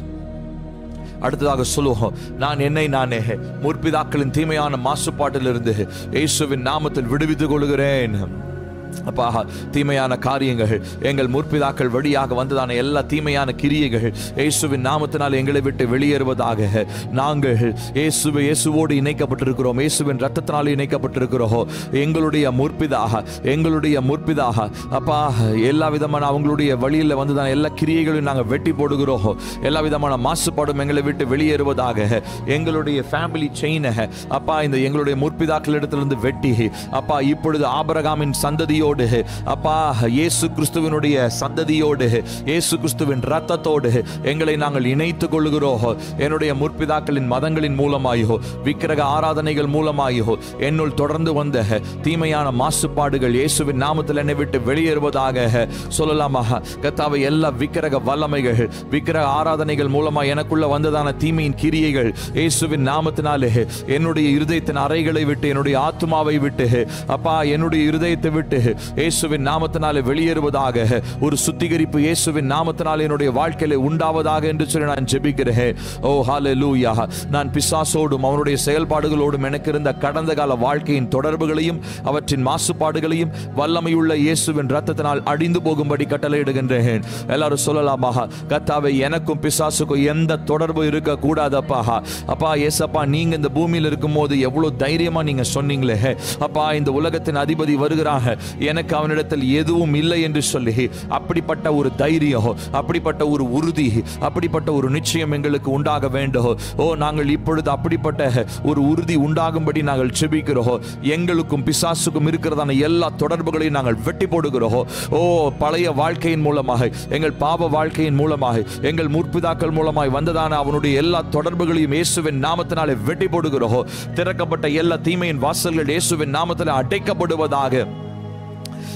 அடுத்ததாக சொல்லுவோம் நான் என்னை நானே முற்பிதாக்களின் தீமையான மாசுபாட்டிலிருந்து இயேசுவின் நாமத்தில் விடுவித்துக் கொள்கிறேன் அப்பா தீமையான காரியங்கள் எங்கள் முற்பிதாக்கள் வழியாக வந்ததான எல்லா தீமையான கிரியைகள் இயேசுவின் நாமத்தினால் எங்களை விட்டு வெளியேறுவதாக நாங்கள் இயேசுவை இயேசுவோடு இணைக்கப்பட்டிருக்கிறோம் இயேசுவின் ரத்தத்தினால் இணைக்கப்பட்டிருக்கிறோம் எங்களுடைய முற்பிதாக எங்களுடைய முற்பிதாக அப்பா எல்லா விதமான அவங்களுடைய வழியில் வந்ததான எல்லா கிரியைகளையும் நாங்கள் வெட்டி போடுகிறோம் எல்லா விதமான மாசுபாடும் எங்களை விட்டு வெளியேறுவதாக எங்களுடைய ஃபேமிலி செயினை அப்பா இந்த எங்களுடைய முற்பிதாக்களிடத்திலிருந்து வெட்டி அப்பா இப்பொழுது ஆபரகாமின் சந்ததியோடு அப்பா இயேசு கிறிஸ்துவினுடைய சந்ததியோடு இயேசு கிறிஸ்துவின் ரத்தத்தோடு எங்களை நாங்கள் இணைத்துக் கொள்கிறோம் என்னுடைய முற்பிதாக்களின் மதங்களின் மூலமாயோ விக்கிரக ஆராதனைகள் மூலமாயோ என்னுள் தொடர்ந்து வந்த தீமையான மாசுபாடுகள் இயேசுவின் நாமத்தில் என்னை விட்டு வெளியேறுவதாக சொல்லலாமா கத்தாவை எல்லா விக்கிரக வல்லமைகள் விக்கிரக ஆராதனைகள் மூலமா எனக்குள்ள வந்ததான தீமையின் கிரியைகள் இயேசுவின் நாமத்தினாலே என்னுடைய இருதயத்தின் அறைகளை விட்டு என்னுடைய ஆத்மாவை விட்டு அப்பா என்னுடைய இருதயத்தை விட்டு இயேசுவின் நாமத்தினாலே வெளியேறுவதாக ஒரு சுத்திகரிப்பு இயேசுவின் நாமத்தினாலே என்னுடைய வாழ்க்கையில உண்டாவதாக என்று சொல்லி நான் ஜெபிக்கிறேன் ஓ ஹalleluya நான் பிசாசோடும் அவனுடைய செயல்பாடுகளோடும் எனக்கு இருந்த கடந்த கால வாழ்க்கையின் தொடர்புகளையும் அவற்றின் மாசுபாடுகளையும் வல்லமையுள்ள இயேசுவின் ரத்தத்தினால் அடிந்து போகும்படி கட்டளையிடுகின்றேன் எல்லாரும் சொல்லலாமா கத்தாவை எனக்கும் பிசாசுக்கும் எந்த தொடர்பு இருக்க கூடாதப்பா அப்பா ஏசப்பா நீங்க இந்த பூமியில் இருக்கும்போது எவ்வளவு தைரியமா நீங்க சொன்னீங்களே அப்பா இந்த உலகத்தின் அதிபதி வருகிறாங்க எனக்கு அவனிடத்தில் எதுவும் இல்லை என்று சொல்லி அப்படிப்பட்ட ஒரு தைரியம் அப்படிப்பட்ட ஒரு உறுதி அப்படிப்பட்ட ஒரு நிச்சயம் எங்களுக்கு உண்டாக வேண்டும் ஓ நாங்கள் இப்பொழுது அப்படிப்பட்ட ஒரு உறுதி உண்டாகும்படி நாங்கள் செபிக்கிறோம் எங்களுக்கும் பிசாசுக்கும் இருக்கிறதான எல்லா தொடர்புகளையும் நாங்கள் வெட்டி போடுகிறோம் ஓ பழைய வாழ்க்கையின் மூலமாக எங்கள் பாவ வாழ்க்கையின் மூலமாக எங்கள் முற்பிதாக்கள் மூலமாய் வந்ததான அவனுடைய எல்லா தொடர்புகளையும் இயேசுவின் நாமத்தினாலே வெட்டி போடுகிறோம் திறக்கப்பட்ட எல்லா தீமையின் வாசல்கள் இயேசுவின் நாமத்தில் அடைக்கப்படுவதாக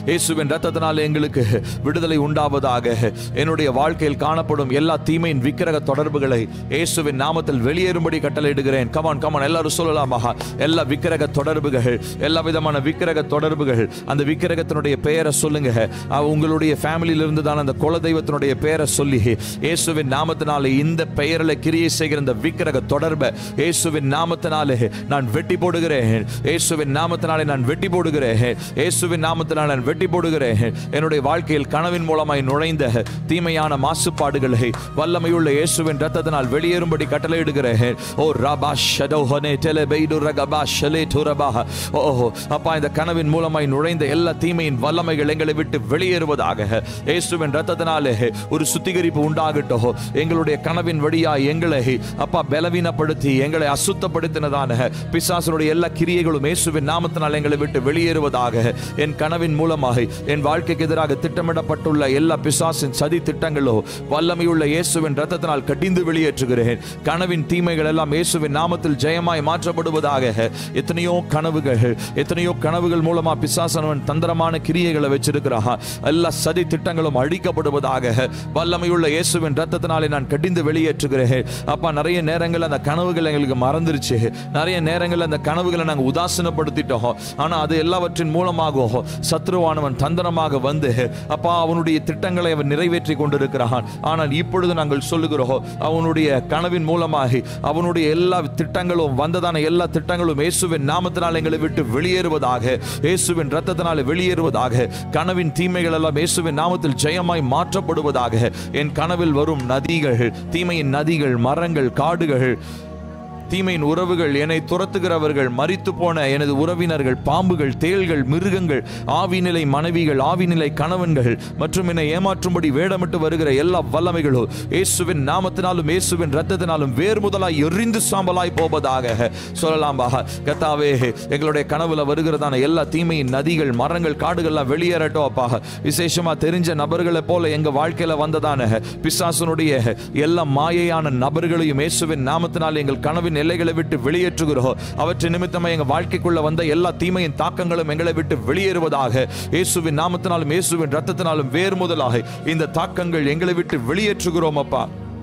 இயேசுவின் ரத்தத்தினால் எங்களுக்கு விடுதலை உண்டாவதாக என்னுடைய வாழ்க்கையில் காணப்படும் எல்லா தீமையின் விக்கிரக தொடர்புகளை இயேசுவின் நாமத்தில் வெளியேறும்படி கட்டளையிடுகிறேன் கமான் கமான் எல்லாரும் சொல்லலாமா எல்லா விக்கிரக தொடர்புகள் எல்லா விதமான விக்கிரக தொடர்புகள் அந்த விக்கிரகத்தினுடைய பெயரை சொல்லுங்க அஹ் உங்களுடைய ஃபேமிலியில இருந்து தான் அந்த குல தெய்வத்தினுடைய பெயரை சொல்லி இயேசுவின் நாமத்தினாலே இந்த பெயரில் கிரியை செய்கிற இந்த விக்கிரக தொடர்பை இயேசுவின் நாமத்தினாலே நான் வெட்டி போடுகிறேன் இயேசுவின் நாமத்தினாலே நான் வெட்டி போடுகிறேன் இயேசுவின் நாமத்தினாலே நான் வெட்டி போடுகிறேன் என்னுடைய வாழ்க்கையில் கனவின் மூலமாய் நுழைந்த தீமையான மாசுபாடுகளை வல்லமையுள்ள இயேசுவின் ரத்தத்தினால் வெளியேறும்படி கட்டளையிடுகிறேன் ஓ ரபா ஷடோஹனே டெலபெய்டு ரகபா ஷலே துரபா ஓ அப்பா இந்த கனவின் மூலமாய் நுழைந்த எல்லா தீமையின் வல்லமைகள் எங்களை விட்டு வெளியேறுவதாக இயேசுவின் ரத்தத்தினாலே ஒரு சுத்திகரிப்பு உண்டாகட்டும் எங்களுடைய கனவின் வழியாய் எங்களை அப்பா பலவீனப்படுத்தி எங்களை அசுத்தப்படுத்தினதான பிசாசனுடைய எல்லா கிரியைகளும் இயேசுவின் நாமத்தினால் எங்களை விட்டு வெளியேறுவதாக என் கனவின் மூலமாக என் வாழ்க்கைக்கு எதிராக திட்டமிடப்பட்டுள்ள எல்லா பிசாசின் சதி திட்டங்களோ வல்லமையுள்ள இயேசுவின் ரத்தத்தினால் கடிந்து வெளியேற்றுகிறேன் கனவின் தீமைகள் எல்லாம் இயேசுவின் நாமத்தில் ஜெயமாய் மாற்றப்படுவதாக எத்தனையோ கனவுகள் எத்தனையோ கனவுகள் மூலமா பிசாசனவன் தந்திரமான கிரியைகளை வச்சிருக்கிறான் எல்லா சதி திட்டங்களும் அழிக்கப்படுவதாக வல்லமையுள்ள இயேசுவின் ரத்தத்தினாலே நான் கடிந்து வெளியேற்றுகிறேன் அப்பா நிறைய நேரங்கள் அந்த கனவுகள் எங்களுக்கு மறந்துருச்சு நிறைய நேரங்கள் அந்த கனவுகளை நாங்கள் உதாசீனப்படுத்திட்டோம் ஆனா அது எல்லாவற்றின் மூலமாக சத்ருவானவன் தந்திரமாக வந்து அப்பா அவனுடைய திட்டங்களை அவன் நிறைவேற்றி கொண்டிருக்கிறான் ஆனால் இப்பொழுது நாங்கள் சொல்லுகிறோம் அவனுடைய கனவின் மூலமாக அவனுடைய எல்லா திட்டங்களும் வந்ததான எல்லா திட்டங்களும் இயேசுவின் நாமத்தினால் எங்களை விட்டு வெளியேறுவதாக இயேசுவின் ரத்தத்தினால் வெளியேறுவதாக கனவின் தீமைகள் எல்லாம் இயேசுவின் நாமத்தில் ஜெயமாய் மாற்றப்படுவதாக என் கனவில் வரும் நதிகள் தீமையின் நதிகள் மரங்கள் காடுகள் தீமையின் உறவுகள் என்னை துரத்துகிறவர்கள் மரித்து போன எனது உறவினர்கள் பாம்புகள் தேள்கள் மிருகங்கள் ஆவிநிலை மனைவிகள் ஆவிநிலை கணவன்கள் மற்றும் என்னை ஏமாற்றும்படி வேடமிட்டு வருகிற எல்லா வல்லமைகளும் இயேசுவின் நாமத்தினாலும் இயேசுவின் ரத்தத்தினாலும் வேர் முதலாய் எரிந்து சாம்பலாய் போவதாக சொல்லலாம் பாக கத்தாவே எங்களுடைய கனவுல வருகிறதான எல்லா தீமையின் நதிகள் மரங்கள் காடுகள்லாம் வெளியேறட்டும் அப்பாக விசேஷமா தெரிஞ்ச நபர்களை போல எங்க வாழ்க்கையில வந்ததான பிசாசனுடைய எல்லா மாயையான நபர்களையும் இயேசுவின் நாமத்தினால் எங்கள் கனவின் எல்லைகளை விட்டு வெளியேற்றுகிறோம் அவற்றின் நிமித்தமா எங்க வாழ்க்கைக்குள்ள வந்த எல்லா தீமையின் தாக்கங்களும் எங்களை விட்டு வெளியேறுவதாக இயேசுவின் நாமத்தினாலும் இயேசுவின் ரத்தத்தினாலும் வேறு முதலாக இந்த தாக்கங்கள் எங்களை விட்டு வெளியேற்றுகிறோம் அப்பா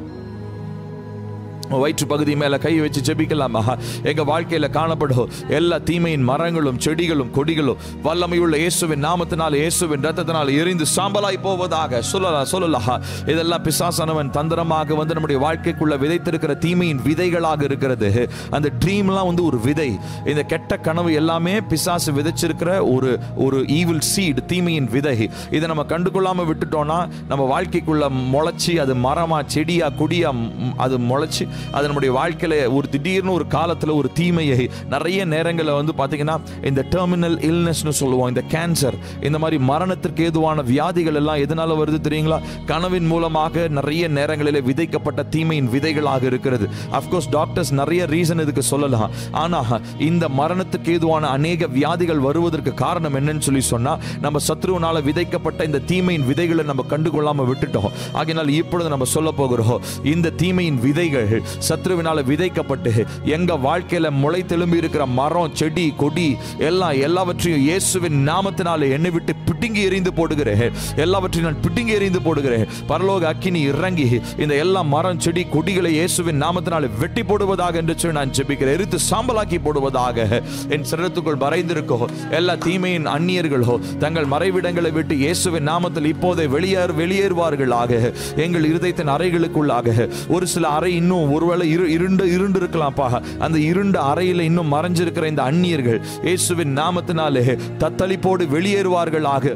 வயிற்று பகுதி மேல கை வச்சு ஜெபிக்கலாமா எங்க வாழ்க்கையில காணப்படும் எல்லா தீமையின் மரங்களும் செடிகளும் கொடிகளும் வல்லமையுள்ள இயேசுவின் நாமத்தினால் இயேசுவின் ரத்தத்தினால் எரிந்து சாம்பலாய் போவதாக சொல்லலாம் சொல்லலாம் இதெல்லாம் பிசாசானவன் தந்திரமாக வந்து நம்முடைய வாழ்க்கைக்குள்ள விதைத்திருக்கிற தீமையின் விதைகளாக இருக்கிறது அந்த ட்ரீம்லாம் வந்து ஒரு விதை இந்த கெட்ட கனவு எல்லாமே பிசாசு விதைச்சிருக்கிற ஒரு ஒரு ஈவில் சீட் தீமையின் விதை இதை நம்ம கண்டுகொள்ளாம விட்டுட்டோம்னா நம்ம வாழ்க்கைக்குள்ள முளைச்சி அது மரமா செடியா கொடியா ம், அது முளைச்சி அது நம்முடைய வாழ்க்கையில ஒரு திடீர்னு ஒரு காலத்துல ஒரு தீமையை நிறைய நேரங்களில் வந்து பாத்தீங்கன்னா இந்த டெர்மினல் இல்னஸ்னு சொல்லுவோம் இந்த கேன்சர் இந்த மாதிரி மரணத்திற்கு ஏதுவான வியாதிகள் எல்லாம் எதனால வருது தெரியுங்களா கனவின் மூலமாக நிறைய நேரங்களில் விதைக்கப்பட்ட தீமையின் விதைகளாக இருக்கிறது அஃப்கோர்ஸ் டாக்டர்ஸ் நிறைய ரீசன் இதுக்கு சொல்லலாம் ஆனா இந்த மரணத்துக்கு ஏதுவான அநேக வியாதிகள் வருவதற்கு காரணம் என்னன்னு சொல்லி சொன்னா நம்ம சத்ருவனால விதைக்கப்பட்ட இந்த தீமையின் விதைகளை நம்ம கண்டுகொள்ளாம விட்டுட்டோம் ஆகையினால் இப்பொழுது நம்ம சொல்ல போகிறோம் இந்த தீமையின் விதைகள் சத்ருவினால விதைக்கப்பட்டு எங்க வாழ்க்கையில முளை தெலும்பி இருக்கிற மரம் செடி கொடி எல்லாம் எல்லாவற்றையும் இயேசுவின் நாமத்தினால என்னை விட்டு பிடுங்கி எறிந்து போடுகிறேன் எல்லாவற்றையும் நான் பிடுங்கி எறிந்து போடுகிறேன் பரலோக அக்கினி இறங்கி இந்த எல்லா மரம் செடி கொடிகளை இயேசுவின் நாமத்தினால வெட்டி போடுவதாக என்று சொல்லி நான் ஜெபிக்கிறேன் எரித்து சாம்பலாக்கி போடுவதாக என் சிரத்துக்குள் மறைந்திருக்கோ எல்லா தீமையின் அந்நியர்களோ தங்கள் மறைவிடங்களை விட்டு இயேசுவின் நாமத்தில் இப்போதே வெளியேறு வெளியேறுவார்களாக எங்கள் இருதயத்தின் அறைகளுக்குள்ளாக ஒரு சில அறை இன்னும் ஒருவேளை இரு இருண்டு இருண்டு இருக்கலாம்ப்பா அந்த இருண்ட அறையில் இன்னும் மறைஞ்சிருக்கிற இந்த அந்நியர்கள் இயேசுவின் நாமத்தினாலே தத்தளிப்போடு வெளியேறுவார்களாக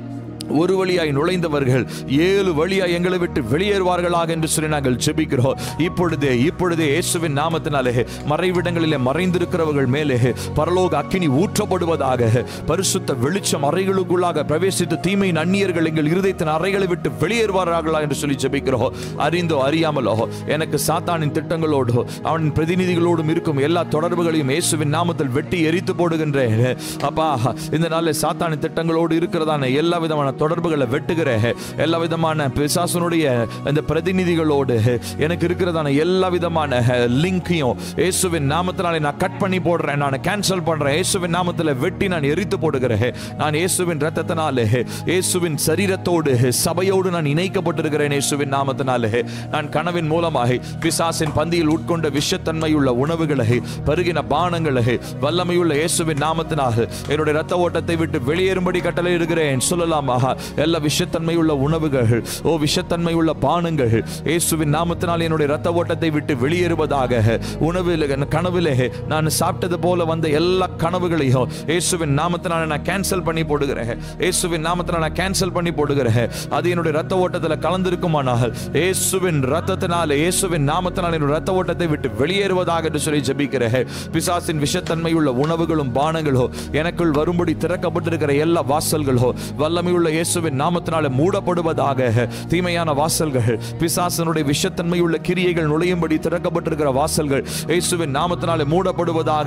ஒரு வழியாய் நுழைந்தவர்கள் ஏழு வழியாய் எங்களை விட்டு வெளியேறுவார்களாக என்று சொல்லி நாங்கள் ஜெபிக்கிறோம் இப்பொழுதே இப்பொழுதே இயேசுவின் நாமத்தினாலே மறைவிடங்களிலே மறைந்திருக்கிறவர்கள் மேலே பரலோக அக்கினி ஊற்றப்படுவதாக பரிசுத்த வெளிச்சம் அறைகளுக்குள்ளாக பிரவேசித்த தீமையின் அந்நியர்கள் எங்கள் இருதயத்தின் அறைகளை விட்டு வெளியேறுவார்களா என்று சொல்லி ஜெபிக்கிறோம் அறிந்தோ அறியாமலோ எனக்கு சாத்தானின் திட்டங்களோடு அவனின் பிரதிநிதிகளோடும் இருக்கும் எல்லா தொடர்புகளையும் இயேசுவின் நாமத்தில் வெட்டி எரித்து போடுகின்றேன் அப்பா இந்த நாளில் சாத்தானின் திட்டங்களோடு இருக்கிறதான எல்லா விதமான தொடர்புகளை வெட்டுகிறேன் எல்லா விதமான பிசாசனுடைய இந்த பிரதிநிதிகளோடு எனக்கு இருக்கிறதான எல்லா விதமான லிங்கையும் இயேசுவின் நாமத்தினாலே நான் கட் பண்ணி போடுறேன் நான் கேன்சல் பண்றேன் இயேசுவின் நாமத்தில் வெட்டி நான் எரித்து போடுகிறேன் நான் இயேசுவின் ரத்தத்தினாலே இயேசுவின் சரீரத்தோடு சபையோடு நான் இணைக்கப்பட்டிருக்கிறேன் இயேசுவின் நாமத்தினாலே நான் கனவின் மூலமாக பிசாசின் பந்தியில் உட்கொண்ட விஷத்தன்மையுள்ள உணவுகளை பருகின பானங்களை வல்லமையுள்ள இயேசுவின் நாமத்தினாக என்னுடைய ரத்த ஓட்டத்தை விட்டு வெளியேறும்படி கட்டளை இருக்கிறேன் சொல்லலாமா எல்லா விஷத்தன்மையுள்ள உணவுகள் ஓ விஷத்தன்மையுள்ள பானங்கள் இயேசுவின் நாமத்தினால் என்னுடைய ரத்த ஓட்டத்தை விட்டு வெளியேறுவதாக உணவில் கனவிலே நான் சாப்பிட்டது போல வந்த எல்லா கனவுகளையும் இயேசுவின் நாமத்தினால நான் கேன்சல் பண்ணி போடுகிறேன் இயேசுவின் நாமத்தினால நான் கேன்சல் பண்ணி போடுகிறேன் அது என்னுடைய ரத்த ஓட்டத்தில் கலந்திருக்குமானால் இயேசுவின் ரத்தத்தினால இயேசுவின் நாமத்தினால் என்னுடைய ரத்த ஓட்டத்தை விட்டு வெளியேறுவதாக என்று சொல்லி ஜெபிக்கிறேன் பிசாசின் விஷத்தன்மையுள்ள உணவுகளும் பானங்களோ எனக்குள் வரும்படி திறக்கப்பட்டிருக்கிற எல்லா வாசல்களோ வல்லமையுள்ள இயேசுவின் நாமத்தினால மூடப்படுவதாக தீமையான வாசல்கள் பிசாசனுடைய விஷத்தன்மையுள்ள கிரியைகள் நுழையும்படி திறக்கப்பட்டிருக்கிற வாசல்கள் இயேசுவின் நாமத்தினால மூடப்படுவதாக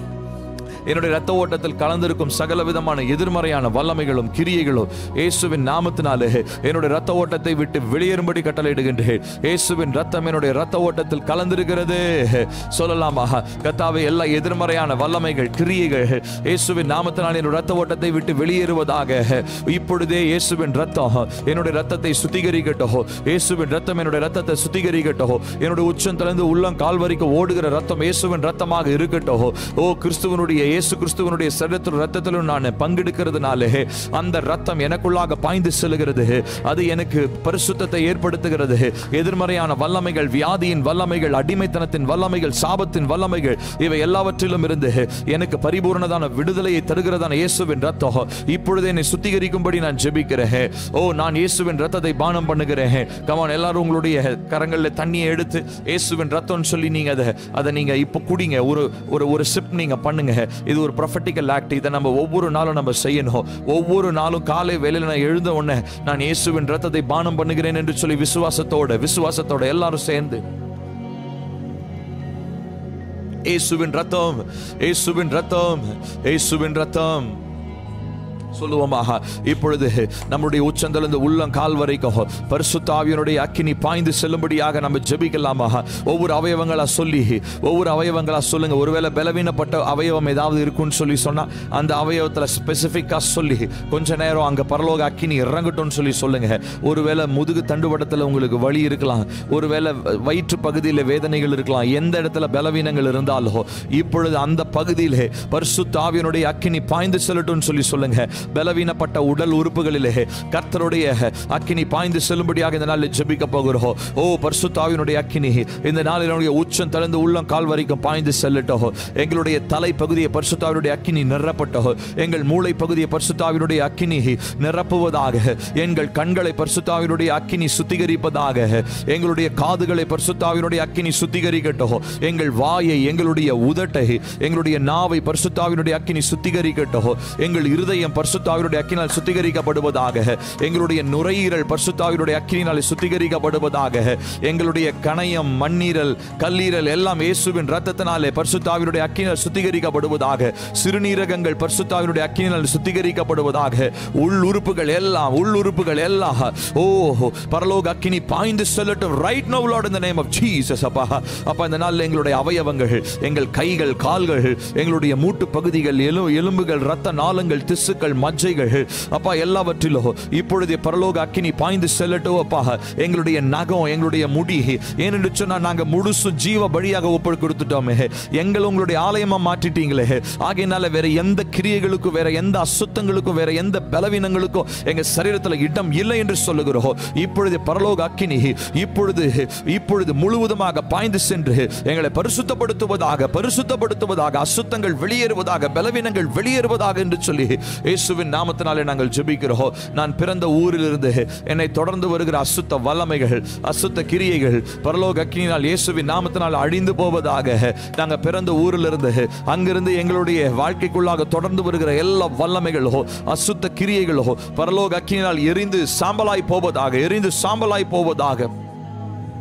என்னுடைய ரத்த ஓட்டத்தில் கலந்திருக்கும் சகல விதமான எதிர்மறையான வல்லமைகளும் கிரியைகளும் இயேசுவின் நாமத்தினாலே என்னுடைய ரத்த ஓட்டத்தை விட்டு வெளியேறும்படி கட்டளையிடுகின்றேன் இயேசுவின் ரத்தம் என்னுடைய ரத்த ஓட்டத்தில் கலந்திருக்கிறது சொல்லலாமா கத்தாவை எல்லா எதிர்மறையான வல்லமைகள் கிரியைகள் இயேசுவின் நாமத்தினால் என்னுடைய ரத்த ஓட்டத்தை விட்டு வெளியேறுவதாக இப்பொழுதே இயேசுவின் ரத்தம் என்னுடைய ரத்தத்தை சுத்திகரிக்கட்டும் இயேசுவின் ரத்தம் என்னுடைய ரத்தத்தை சுத்திகரிக்கட்டும் என்னுடைய உச்சம் திறந்து உள்ளம் கால் வரைக்கும் ஓடுகிற ரத்தம் இயேசுவின் ரத்தமாக இருக்கட்டும் ஓ கிறிஸ்துவனுடைய இயேசு கிறிஸ்துவனுடைய சரீரத்திலும் ரத்தத்திலும் நான் பங்கெடுக்கிறதுனாலே அந்த ரத்தம் எனக்குள்ளாக பாய்ந்து செல்கிறது அது எனக்கு பரிசுத்தத்தை ஏற்படுத்துகிறது எதிர்மறையான வல்லமைகள் வியாதியின் வல்லமைகள் அடிமைத்தனத்தின் வல்லமைகள் சாபத்தின் வல்லமைகள் இவை எல்லாவற்றிலும் இருந்து எனக்கு பரிபூர்ணதான விடுதலையை தருகிறதான இயேசுவின் ரத்தம் இப்பொழுது என்னை சுத்திகரிக்கும்படி நான் ஜெபிக்கிறேன் ஓ நான் இயேசுவின் ரத்தத்தை பானம் பண்ணுகிறேன் கமான் எல்லாரும் உங்களுடைய கரங்களில் தண்ணியை எடுத்து இயேசுவின் ரத்தம்னு சொல்லி நீங்க அதை அதை நீங்க இப்போ குடிங்க ஒரு ஒரு ஒரு சிப் நீங்க பண்ணுங்க இது ஒரு ப்ரொஃபட்டிக்கல் ஆக்ட் இதை நம்ம ஒவ்வொரு நாளும் நம்ம செய்யணும் ஒவ்வொரு நாளும் காலை வேளையில் நான் எழுந்த உடனே நான் இயேசுவின் ரத்தத்தை பானம் பண்ணுகிறேன் என்று சொல்லி விசுவாசத்தோட விசுவாசத்தோட எல்லாரும் சேர்ந்து இயேசுவின் ரத்தம் இயேசுவின் ரத்தம் இயேசுவின் ரத்தம் சொல்லுவோமாக இப்பொழுது நம்முடைய உச்சந்திலிருந்து உள்ளம் கால் வரைக்கும் பரிசுத்த ஆவியனுடைய அக்கினி பாய்ந்து செல்லும்படியாக நம்ம ஜெபிக்கலாமாக ஒவ்வொரு அவயவங்களா சொல்லி ஒவ்வொரு அவயவங்களா சொல்லுங்க ஒருவேளை பலவீனப்பட்ட அவயவம் ஏதாவது இருக்குன்னு சொல்லி சொன்னா அந்த அவயவத்தில் ஸ்பெசிஃபிக்காக சொல்லி கொஞ்ச நேரம் அங்க பரலோக அக்கினி இறங்கட்டும்னு சொல்லி சொல்லுங்க ஒருவேளை முதுகு தண்டுவடத்தில் உங்களுக்கு வலி இருக்கலாம் ஒருவேளை வயிற்று பகுதியில் வேதனைகள் இருக்கலாம் எந்த இடத்துல பலவீனங்கள் இருந்தாலோ இப்பொழுது அந்த பகுதியிலே பரிசுத்த ஆவியனுடைய அக்கினி பாய்ந்து செல்லட்டும்னு சொல்லி சொல்லுங்க பலவீனப்பட்ட உடல் உறுப்புகளிலே கர்த்தருடைய அக்கினி பாய்ந்து செல்லும்படியாக இந்த நாளில் ஜெபிக்க போகிறோம் ஓ பரிசுத்தாவினுடைய அக்கினி இந்த நாளில் என்னுடைய உச்சம் திறந்து உள்ளம் கால் வரைக்கும் பாய்ந்து செல்லட்டும் எங்களுடைய தலை பகுதியை பரிசுத்தாவினுடைய அக்கினி நிரப்பட்டும் எங்கள் மூளை பகுதியை பரிசுத்தாவினுடைய அக்கினி நிரப்புவதாக எங்கள் கண்களை பரிசுத்தாவினுடைய அக்கினி சுத்திகரிப்பதாக எங்களுடைய காதுகளை பரிசுத்தாவினுடைய அக்கினி சுத்திகரிக்கட்டும் எங்கள் வாயை எங்களுடைய உதட்டை எங்களுடைய நாவை பரிசுத்தாவினுடைய அக்கினி சுத்திகரிக்கட்டும் எங்கள் இருதயம் பரிசுத்தாவினுடைய அக்கினால் சுத்திகரிக்கப்படுவதாக எங்களுடைய நுரையீரல் பரிசுத்தாவினுடைய அக்கினால் சுத்திகரிக்கப்படுவதாக எங்களுடைய கணையம் மண்ணீரல் கல்லீரல் எல்லாம் இயேசுவின் ரத்தத்தினாலே பரிசுத்தாவினுடைய அக்கினால் சுத்திகரிக்கப்படுவதாக சிறுநீரகங்கள் பரிசுத்தாவினுடைய அக்கினால் சுத்திகரிக்கப்படுவதாக உள் உறுப்புகள் எல்லாம் உள் உறுப்புகள் எல்லாம் ஓ பரலோக அக்கினி பாய்ந்து செல்லட்டும் right now Lord in the name of Jesus அப்பா அப்பா இந்த நாளில் எங்களுடைய அவயவங்கள் எங்கள் கைகள் கால்கள் எங்களுடைய மூட்டு பகுதிகள் எலு எலும்புகள் ரத்த நாளங்கள் திசுக்கள் மஜ்ஜைகள் அப்பா எல்லாவற்றிலும் இப்பொழுது பரலோக அக்கினி பாய்ந்து செல்லட்டும் அப்பா எங்களுடைய நகம் எங்களுடைய முடி ஏனென்று சொன்னா நாங்க முழுசும் ஜீவ பலியாக ஒப்பு கொடுத்துட்டோமே எங்கள் உங்களுடைய ஆலயமா மாற்றிட்டீங்களே ஆகையினால வேற எந்த கிரியைகளுக்கும் வேற எந்த அசுத்தங்களுக்கும் வேற எந்த பலவீனங்களுக்கும் எங்க சரீரத்தில் இடம் இல்லை என்று சொல்லுகிறோம் இப்பொழுது பரலோக அக்கினி இப்பொழுது இப்பொழுது முழுவதுமாக பாய்ந்து சென்று எங்களை பரிசுத்தப்படுத்துவதாக பரிசுத்தப்படுத்துவதாக அசுத்தங்கள் வெளியேறுவதாக பலவீனங்கள் வெளியேறுவதாக என்று சொல்லி இயேசுவின் நாமத்தினாலே நாங்கள் ஜெபிக்கிறோம் நான் பிறந்த ஊரிலிருந்து என்னை தொடர்ந்து வருகிற அசுத்த வல்லமைகள் அசுத்த கிரியைகள் பரலோக அக்கினினால் இயேசுவின் நாமத்தினால் அழிந்து போவதாக நாங்கள் பிறந்த ஊரிலிருந்து அங்கிருந்து எங்களுடைய வாழ்க்கைக்குள்ளாக தொடர்ந்து வருகிற எல்லா வல்லமைகளோ அசுத்த கிரியைகளோ பரலோக அக்கினினால் எரிந்து சாம்பலாய் போவதாக எரிந்து சாம்பலாய் போவதாக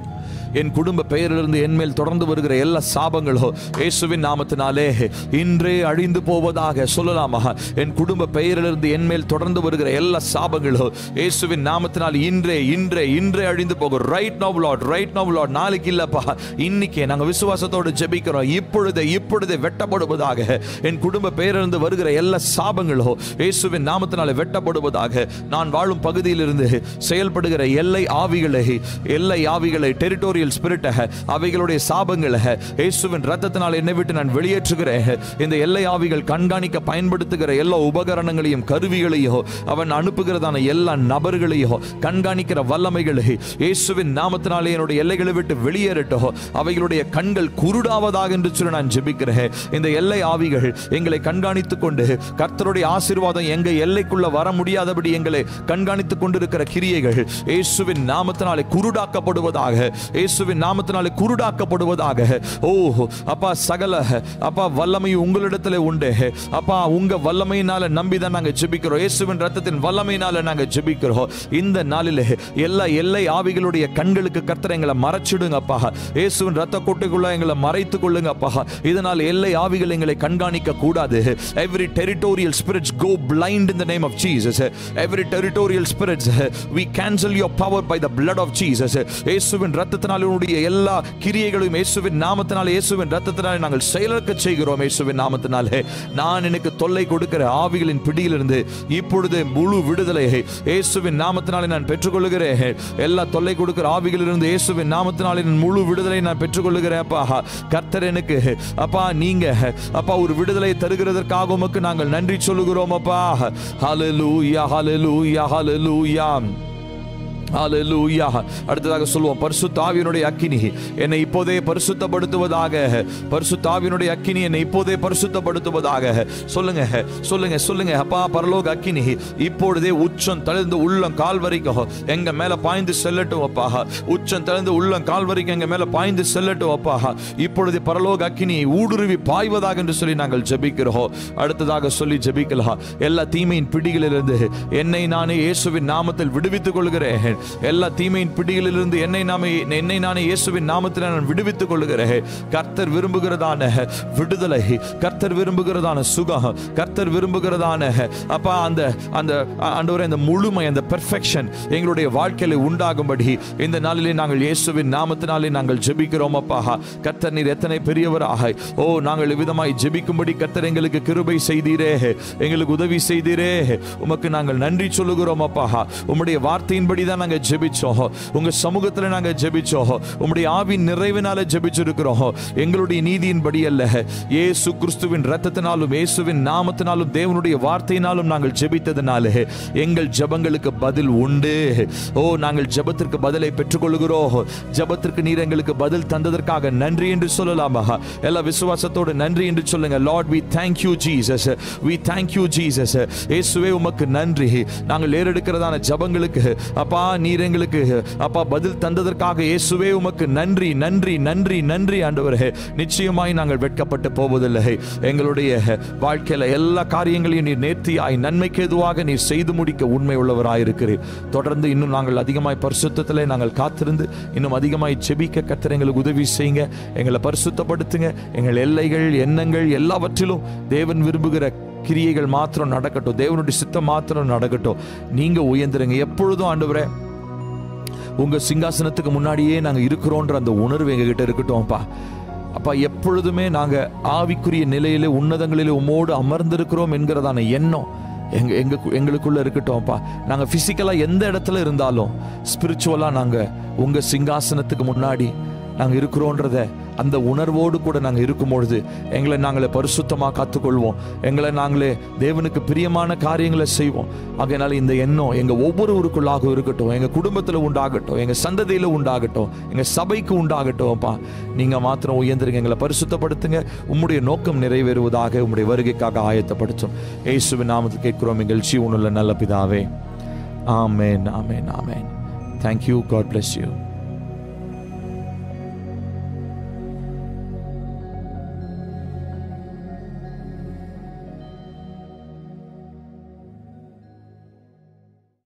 என் குடும்ப பெயரிலிருந்து என் மேல் தொடர்ந்து வருகிற எல்லா சாபங்களோ இயேசுவின் நாமத்தினாலே இன்றே அழிந்து போவதாக சொல்லலாமா என் குடும்ப பெயரிலிருந்து என் மேல் தொடர்ந்து வருகிற எல்லா சாபங்களோ இயேசுவின் நாமத்தினால் இன்றே இன்றே இன்றே அழிந்து போகும் right now Lord right now Lord நாளைக்கு இல்லப்பா இன்னைக்கே நாங்க விசுவாசத்தோடு ஜெபிக்கிறோம் இப்பொழுதே இப்பொழுதே வெட்டப்படுவதாக என் குடும்ப பெயரிலிருந்து வருகிற எல்லா சாபங்களோ இயேசுவின் நாமத்தினாலே வெட்டப்படுவதாக நான் வாழும் பகுதியிலிருந்து செயல்படுகிற எல்லை ஆவிகளை எல்லை ஆவிகளை டெரிட்டோரியல் ஸ்பிரிட்ட அவைகளுடைய சாபங்களை இயேசுவின் ரத்தத்தினால் என்னை விட்டு நான் வெளியேற்றுகிறேன் இந்த எல்லை ஆவிகள் கண்காணிக்க பயன்படுத்துகிற எல்லா உபகரணங்களையும் கருவிகளையோ அவன் அனுப்புகிறதான எல்லா நபர்களையோ கண்காணிக்கிற வல்லமைகளை இயேசுவின் நாமத்தினாலே என்னுடைய எல்லைகளை விட்டு வெளியேறட்டோ அவைகளுடைய கண்கள் குருடாவதாக என்று சொல்லி நான் ஜெபிக்கிறேன் இந்த எல்லை ஆவிகள் எங்களை கண்காணித்துக் கொண்டு கர்த்தருடைய ஆசீர்வாதம் எங்க எல்லைக்குள்ள வர முடியாதபடி எங்களை கண்காணித்துக் கொண்டிருக்கிற கிரியைகள் இயேசுவின் நாமத்தினாலே குருடாக்கப்படுவதாக இயேசுவின் நாமத்தினாலே குருடாக்கப்படுவதாக ஓ அப்பா சகல அப்பா வல்லமை உங்களிடத்துல உண்டு அப்பா உங்க வல்லமையினால நம்பிதான் நாங்க ஜெபிக்கிறோம் இயேசுவின் ரத்தத்தின் வல்லமையினால நாங்க ஜெபிக்கிறோம் இந்த நாளிலே எல்லா எல்லை ஆவிகளுடைய கண்களுக்கு கர்த்தர் எங்களை மறைச்சிடுங்கப்பா இயேசுவின் ரத்த கொட்டைக்குள்ள எங்களை மறைத்துக் கொள்ளுங்கப்பா இதனால் எல்லை ஆவிகள் எங்களை கண்காணிக்க கூடாது every territorial spirits go blind in the name of Jesus every territorial spirits we cancel your power by the blood of Jesus இயேசுவின் ரத்தத்தினாலே உன்னுடைய எல்லா கிரியைகளையும் இயேசுவின் நாமத்தினாலே இயேசுவின் ரத்தத்தினாலே நாங்கள் செயலற்க செய்கிறோம் இயேசுவின் நாமத்தினாலே நான் எனக்கு தொல்லை கொடுக்கிற ஆவிகளின் பிடியிலிருந்து இப்பொழுது முழு விடுதலையை இயேசுவின் நாமத்தினாலே நான் பெற்றுக்கொள்கிறேன் எல்லா தொல்லை கொடுக்கிற ஆவிகளிலிருந்து இயேசுவின் நாமத்தினாலே நான் முழு விடுதலை நான் பெற்றுக்கொள்கிறேன் அப்பா கர்த்தர் எனக்கு அப்பா நீங்க அப்பா ஒரு விடுதலை தருகிறதற்காக உமக்கு நாங்கள் நன்றி சொல்லுகிறோம் அப்பா ஹalleluya ஹalleluya ஹalleluya ஹalleluya அடுத்ததாக சொல்லுவோம் பரிசுத்த ஆவியினுடைய அக்கினி என்னை இப்போதே பரிசுத்தப்படுத்துவதாக பரிசுத்த ஆவியினுடைய அக்கினி என்னை இப்போதே பரிசுத்தப்படுத்துவதாக சொல்லுங்க சொல்லுங்க சொல்லுங்க அப்பா பரலோக அக்கினி இப்பொழுதே உச்சம் தழுந்து உள்ளம் கால் வரைக்கும் எங்க மேல பாய்ந்து செல்லட்டும் அப்பா உச்சம் தழுந்து உள்ளம் கால் வரைக்கும் எங்க மேல பாய்ந்து செல்லட்டும் அப்பா இப்பொழுது பரலோக அக்கினி ஊடுருவி பாய்வதாக என்று சொல்லி நாங்கள் ஜெபிக்கிறோம் அடுத்ததாக சொல்லி ஜெபிக்கலாம் எல்லா தீமையின் பிடிகளிலிருந்து என்னை நானே இயேசுவின் நாமத்தில் விடுவித்துக் கொள்கிறேன் எல்லா தீமையின் பிடிகளிலிருந்து என்னை நாமே என்னை நானே இயேசுவின் நாமத்தில் நான் விடுவித்துக் கொள்கிறேன் கர்த்தர் விரும்புகிறதான விடுதலை கர்த்தர் விரும்புகிறதான சுகம் கர்த்தர் விரும்புகிறதான அப்பா அந்த அந்த ஆண்டவரே அந்த முழுமை அந்த பெர்ஃபெக்ஷன் எங்களுடைய வாழ்க்கையில உண்டாகும்படி இந்த நாளிலே நாங்கள் இயேசுவின் நாமத்தினாலே நாங்கள் ஜெபிக்கிறோம் அப்பா கர்த்தர் நீர் எத்தனை பெரியவராக ஓ நாங்கள் விதமாய் ஜெபிக்கும்படி கர்த்தர் எங்களுக்கு கிருபை செய்தீரே எங்களுக்கு உதவி செய்தீரே உமக்கு நாங்கள் நன்றி சொல்லுகிறோம் அப்பா உம்முடைய வார்த்தையின்படி தான் நாங்கள் ஜெபிச்சோம் உங்க சமூகத்தில் நாங்கள் ஜெபிச்சோம் உம்முடைய ஆவின் நிறைவினால ஜெபிச்சிருக்கிறோம் எங்களுடைய நீதியின்படி அல்ல இயேசு கிறிஸ்துவின் ரத்தத்தினாலும் இயேசுவின் நாமத்தினாலும் தேவனுடைய வார்த்தையினாலும் நாங்கள் ஜெபித்ததினாலே எங்கள் ஜெபங்களுக்கு பதில் உண்டு ஓ நாங்கள் ஜெபத்திற்கு பதிலை பெற்றுக்கொள்கிறோம் ஜெபத்திற்கு நீர் எங்களுக்கு பதில் தந்ததற்காக நன்றி என்று சொல்லலாமா எல்லா விசுவாசத்தோடு நன்றி என்று சொல்லுங்க Lord we thank you Jesus we thank you Jesus இயேசுவே உமக்கு நன்றி நாங்கள் ஏறெடுக்கிறதான ஜெபங்களுக்கு அப்பா நீர் எங்களுக்கு அப்பா பதில் தந்ததற்காக இயேசுவே உமக்கு நன்றி நன்றி நன்றி நன்றி ஆண்டவரே நிச்சயமாய் நாங்கள் வெட்கப்பட்டு போவதில்லை எங்களுடைய வாழ்க்கையில எல்லா காரியங்களையும் நீர் நேர்த்தியாய் நன்மைக்கு எதுவாக நீர் செய்து முடிக்க உண்மை உள்ளவராயிருக்கிறீர் தொடர்ந்து இன்னும் நாங்கள் அதிகமாய் பரிசுத்தத்திலே நாங்கள் காத்திருந்து இன்னும் அதிகமாய் செபிக்க கத்தர் எங்களுக்கு உதவி செய்யுங்க எங்களை பரிசுத்தப்படுத்துங்க எங்கள் எல்லைகள் எண்ணங்கள் எல்லாவற்றிலும் தேவன் விரும்புகிற கிரியைகள் மாத்திரம் நடக்கட்டும் தேவனுடைய சித்தம் மாத்திரம் நடக்கட்டும் நீங்க உயர்ந்துருங்க எப்பொழுதும் ஆண்டவரே உங்க சிங்காசனத்துக்கு முன்னாடியே நாங்க இருக்கிறோன்ற அந்த உணர்வு எங்ககிட்ட இருக்கட்டும்ப்பா அப்பா எப்பொழுதுமே நாங்க ஆவிக்குரிய நிலையிலே உன்னதங்களிலே உம்மோடு அமர்ந்திருக்கிறோம் என்கிறதான எண்ணம் எங்க எங்க எங்களுக்குள்ள இருக்கட்டும்ப்பா நாங்க பிசிக்கலா எந்த இடத்துல இருந்தாலும் ஸ்பிரிச்சுவலா நாங்க உங்க சிங்காசனத்துக்கு முன்னாடி நாங்க இருக்கிறோன்றத அந்த உணர்வோடு கூட நாங்கள் இருக்கும் பொழுது எங்களை நாங்களே பரிசுத்தமாக காத்துக்கொள்வோம் எங்களை நாங்களே தேவனுக்கு பிரியமான காரியங்களை செய்வோம் ஆகையினால இந்த எண்ணம் எங்கள் ஒவ்வொருவருக்குள்ளாக இருக்கட்டும் எங்கள் குடும்பத்தில் உண்டாகட்டும் எங்கள் சந்ததியில் உண்டாகட்டும் எங்கள் சபைக்கு உண்டாகட்டும்ப்பா நீங்கள் மாத்திரம் உயர்ந்துருங்க எங்களை பரிசுத்தப்படுத்துங்க உம்முடைய நோக்கம் நிறைவேறுவதாக உம்முடைய வருகைக்காக ஆயத்தப்படுத்தும் இயேசுவின் நாமத்தில் கேட்கிறோம் எங்கள் ஜீவனுள்ள நல்ல பிதாவே ஆமேன் ஆமேன் ஆமேன் தேங்க்யூ காட் bless you